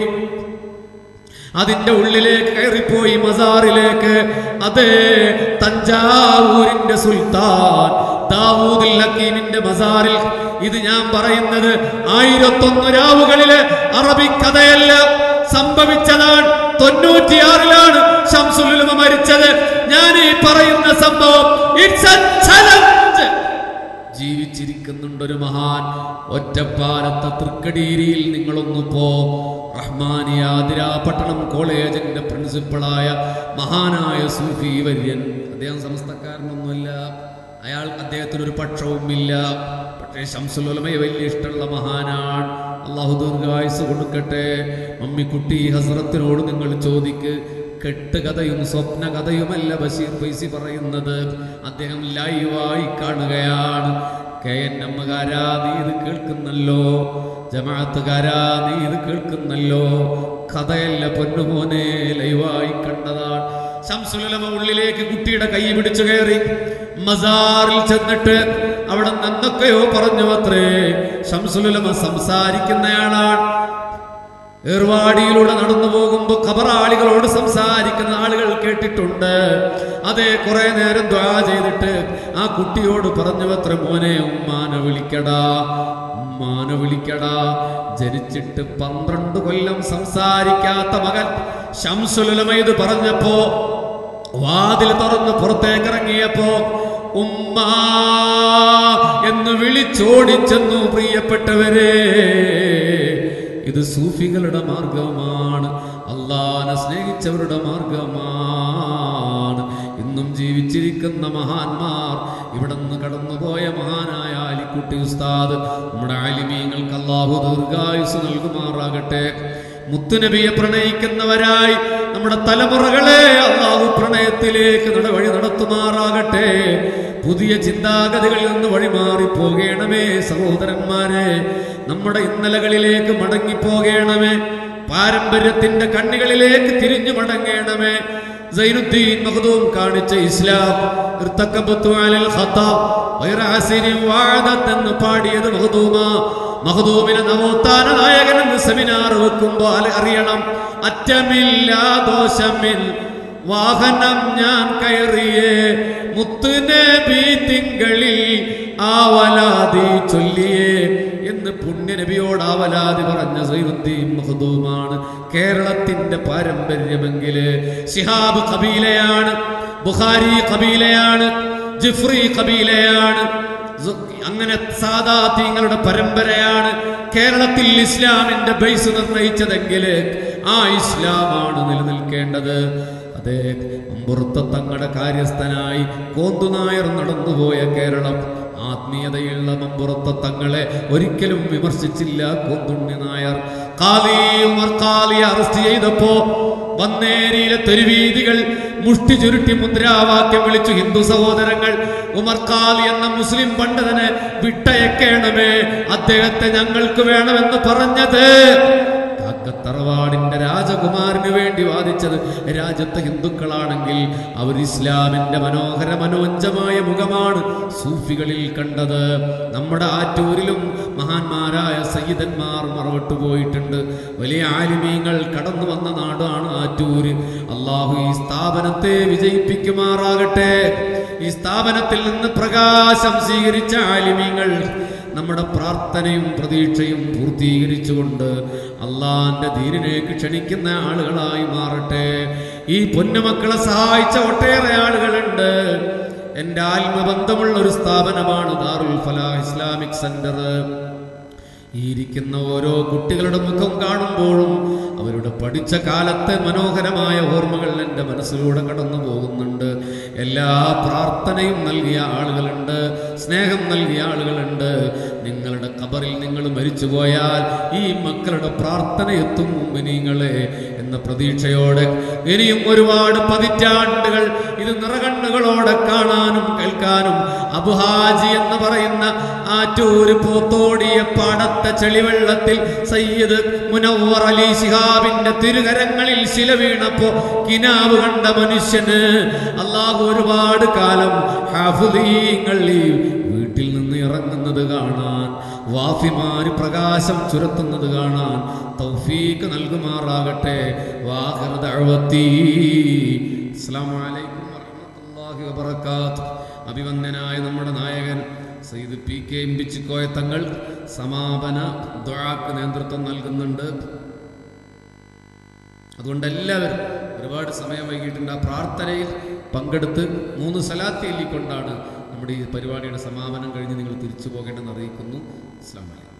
അതിന്റെ ഉള്ളിലേക്ക് കയറിപ്പോയി മസാറിലേക്ക് അതേ തഞ്ചാവൂരിന്റെ സുൽത്താൻ ദാവൂദുൽ ഹക്കീമിന്റെ മസാറിൽ ഇത് ഞാൻ പറയുന്നത് ആയിരത്തൊന്ന് രാവുകളിലെ അറബിക്കഥയല്ല സംഭവിച്ചതാണ് തൊണ്ണൂറ്റിയാറിലാണ് ഷംസുലുലമ മരിച്ചത് ഞാൻ ഈ പറയുന്ന സംഭവം ഇറ്റ്സ് എ ചലഞ്ച് ജീവിച്ചിരിക്കുന്നുണ്ട് ഒരു മഹാൻ ഒറ്റപ്പാലത്തെ തൃക്കടീരിയിൽ നിങ്ങളൊന്നു പോ റഹ്മാനിയാതിരാപട്ടണം കോളേജിന്റെ പ്രിൻസിപ്പളായ മഹാനായ സൂഫി വര്യൻ അദ്ദേഹം സമസ്തക്കാരനൊന്നുമല്ല അയാൾ അദ്ദേഹത്തിന് ഒരു പക്ഷവുമില്ല പക്ഷേ ശംസുലമയെ വലിയ ഇഷ്ടമുള്ള മഹാനാണ് അള്ളാഹു ദീർഘായുസ് കൊടുക്കട്ടെ മമ്മിക്കുട്ടി ഹസ്രത്തിനോട് നിങ്ങൾ ചോദിക്ക് കെട്ടുകഥയും സ്വപ്ന കഥയുമല്ല ബഷീർ ഫൈസി പറയുന്നത് അദ്ദേഹം ലൈവായി കാണുകയാണ് കെ എൻ എമ്മുകാരാ നീ ഇത് കേൾക്കുന്നല്ലോ ജമാഅത്തുകാരാ നീ ഇത് കേൾക്കുന്നല്ലോ കഥയല്ല പൊന്നുമോനെ ലൈവായി കണ്ടതാണ് ശംസുലമ ഉള്ളിലേക്ക് കുട്ടിയുടെ കൈ പിടിച്ചു കയറി മസാറിൽ ചെന്നിട്ട് അവിടെ നിന്ന് എന്തൊക്കെയോ പറഞ്ഞു അത്രേ ശംസുലമ സംസാരിക്കുന്നയാളാണ് ഏർവാടിയിലൂടെ നടന്നു പോകുമ്പോ ഖബറാളികളോട് സംസാരിക്കുന്ന ആളുകൾ കേട്ടിട്ടുണ്ട് അതെ കുറെ നേരം ദ്വാ ചെയ്തിട്ട് ആ കുട്ടിയോട് പറഞ്ഞു അത്ര മോനെ ഉമ്മാനെ വിളിക്കടാ ഉമ്മാനെ വിളിക്കടാ ജനിച്ചിട്ട് പന്ത്രണ്ട് കൊല്ലം സംസാരിക്കാത്ത മകൻ ശംസുലമ ഇത് പറഞ്ഞപ്പോ വാതിൽ തുറന്ന് പുറത്തേക്കിറങ്ങിയപ്പോ ഉമ്മ എന്ന് വിളിച്ചോടിച്ചെന്നു പ്രിയപ്പെട്ടവരെ ഇത് സൂഫികളുടെ മാർഗമാണ് അള്ളാനെ സ്നേഹിച്ചവരുടെ മാർഗമാണ് ഇന്നും ജീവിച്ചിരിക്കുന്ന മഹാന്മാർ ഇവിടെ നിന്ന് കടന്നുപോയ മഹാനായ അലിക്കുട്ടി ഉസ്താദ് നമ്മുടെ ആലിമീങ്ങൾക്ക് അള്ളാഹു ദീർഘായുസ് നൽകുമാറാകട്ടെ മുത്തുനബിയെ പ്രണയിക്കുന്നവരായി നമ്മുടെ തലമുറകളെ അള്ളാഹു പ്രണയത്തിലേക്ക് നട വഴി നടത്തുമാറാകട്ടെ പുതിയ ചിന്താഗതികളിൽ നിന്ന് വഴിമാറി പോകണമേ സഹോദരന്മാരെ നമ്മുടെ ഇന്നലകളിലേക്ക് മടങ്ങിപ്പോകണമേ പാരമ്പര്യത്തിന്റെ കണ്ണികളിലേക്ക് തിരിഞ്ഞു മടങ്ങണമേ സൈനുദ്ദീൻ മഖദൂം കാണിച്ച ഇസ്ലാം ഇർത്തക്കബത്തു അലൽ ഖത്താ ഗൈറ ഹസീനിൻ വഅദത്ത് എന്ന് പാടിയത് മഖദൂമ മഖദൂമിനെ നവോത്ഥാന നായകൻ എന്ന് സെമിനാർ വെക്കുമ്പോൾ അല- അറിയണം അറ്റമില്ലാ ദോഷമിൽ വാഹനം ഞാൻ കയറിയേ മുത്തുനബി തിങ്കളിൽ ആവലാതി ചൊല്ലിയേ എന്ന് പുണ്യ നബിയോട് ആവലാതി പറഞ്ഞ സൈനുദ്ദീൻ മഖ്ദൂമാണ് കേരളത്തിന്റെ പാരമ്പര്യമെങ്കില് ശിഹാബ് കബീലയാണ് ബുഖാരി കബീലയാണ് ജിഫ്രി കബീലയാണ് സു- അങ്ങനെ സാദാത്യങ്ങളുടെ പരമ്പരയാണ് കേരളത്തിൽ ഇസ്ലാമിന്റെ ബേസ് നിർണയിച്ചതെങ്കിൽ ആ ഇസ്ലാമാണ് നിലനിൽക്കേണ്ടത് അതെ അമ്പുറത്ത തങ്ങളുടെ കാര്യസ്ഥനായി കോന്തുനായർ നടന്നുപോയ കേരളം ആത്മീയതയുള്ള മമ്പുറത്ത തങ്ങളെ ഒരിക്കലും വിമർശിച്ചില്ല കോന്തുണ്ണി നായർ കാലി ഉമർ കാലി അറസ്റ്റ് ചെയ്തപ്പോ വന്നേരിയിലെ തെരുവീതികൾ മുഷ്ടി ചുരുട്ടി മുദ്രാവാക്യം വിളിച്ചു ഹിന്ദു സഹോദരങ്ങൾ ഉമർ ഖാലി എന്ന മുസ്ലിം പണ്ഡിതനെ വിട്ടയക്കേണമേ അദ്ദേഹത്തെ ഞങ്ങൾക്ക് വേണമെന്ന് പറഞ്ഞത് കാക്കത്തറവാടിന്റെ രാജകുമാരന് വേണ്ടി വാദിച്ചത് രാജ്യത്തെ ഹിന്ദുക്കളാണെങ്കിൽ അവർ ഇസ്ലാമിന്റെ മനോഹര മനോജ്ജമായ മുഖമാണ് സൂഫികളിൽ കണ്ടത് നമ്മുടെ ആറ്റൂരിലും മഹാന്മാരായ സയ്യിദന്മാർ മറവിട്ടു പോയിട്ടുണ്ട് വലിയ ആലിമീങ്ങൾ കടന്നു വന്ന നാടാണ് ആറ്റൂര് അള്ളാഹു ഈ സ്ഥാപനത്തെ വിജയിപ്പിക്കുമാറാകട്ടെ ഈ സ്ഥാപനത്തിൽ നിന്ന് പ്രകാശം സ്വീകരിച്ച ആലിമീങ്ങൾ നമ്മുടെ പ്രാർത്ഥനയും പ്രതീക്ഷയും പൂർത്തീകരിച്ചുകൊണ്ട് അള്ളാന്റെ ധീരനേക്ക് ക്ഷണിക്കുന്ന ആളുകളായി മാറട്ടെ ഈ പൊന്നുമക്കളെ സഹായിച്ച ഒട്ടേറെ ആളുകളുണ്ട് എൻ്റെ ആത്മബന്ധമുള്ള ഒരു സ്ഥാപനമാണ് ദാറുൽ ഫലാഹ് ഇസ്ലാമിക് സെന്റർ ഈ ഇരിക്കുന്ന ഓരോ കുട്ടികളുടെ മുഖം കാണുമ്പോഴും അവരുടെ പഠിച്ച കാലത്തെ മനോഹരമായ ഓർമ്മകൾ എൻ്റെ മനസ്സിലൂടെ കടന്നു പോകുന്നുണ്ട് എല്ലാ പ്രാർത്ഥനയും നൽകിയ ആളുകളുണ്ട് സ്നേഹം നൽകിയ ആളുകളുണ്ട് നിങ്ങളുടെ കബറിൽ നിങ്ങൾ മരിച്ചു പോയാൽ ഈ മക്കളുടെ പ്രാർത്ഥന എത്തും നിങ്ങളെ എന്ന പ്രതീക്ഷയോടെ ഇനിയും ഒരുപാട് പതിറ്റാണ്ടുകൾ ഇത് നിറകണ്ണുകളോടെ കാണാനും കേൾക്കാനും അബുഹാജി എന്ന് പറയുന്ന ആറ്റൂര് പോത്തോടിയ പാടത്തെ ചെളിവെള്ളത്തിൽ സയ്യിദ് മുനവ്വർ അലി ശിഹാബിന്റെ തിരുകരങ്ങളിൽ ശില വീണപ്പോ കിനാവ് കണ്ട മനുഷ്യന് അള്ളാഹു ഒരുപാട് കാലം ഹാഫുദീങ്ങൾ ഈ വീട്ടിൽ നിന്ന് ഇറങ്ങുന്നത് കാണാൻ വാഫിമാര് പ്രകാശം ചുരത്തുന്നത് കാണാൻ തൗഫീക്ക് നൽകുമാറാകട്ടെ വാഹിർ ദഅവത്തി അസ്സലാമു അലൈക്കും വറഹ്മത്തുള്ളാഹി വബറകാതുഹു അഭിവന്ദനായ നമ്മുടെ നായകൻ Sayyid P K M Bichikoya Thangal സമാപന ദുആക്ക് നേതൃത്വം നൽകുന്നുണ്ട് അതുകൊണ്ട് എല്ലാവരും ഒരുപാട് സമയം വൈകിട്ടുണ്ട് ആ പ്രാർത്ഥനയിൽ പങ്കെടുത്ത് മൂന്ന് സലാത്തി എല്ലിക്കൊണ്ടാണ് നമ്മുടെ ഈ പരിപാടിയുടെ സമാപനം കഴിഞ്ഞ് നിങ്ങൾ തിരിച്ചു പോകേണ്ടെന്ന് അറിയിക്കുന്നു അസ്ലാം വലൈക്കും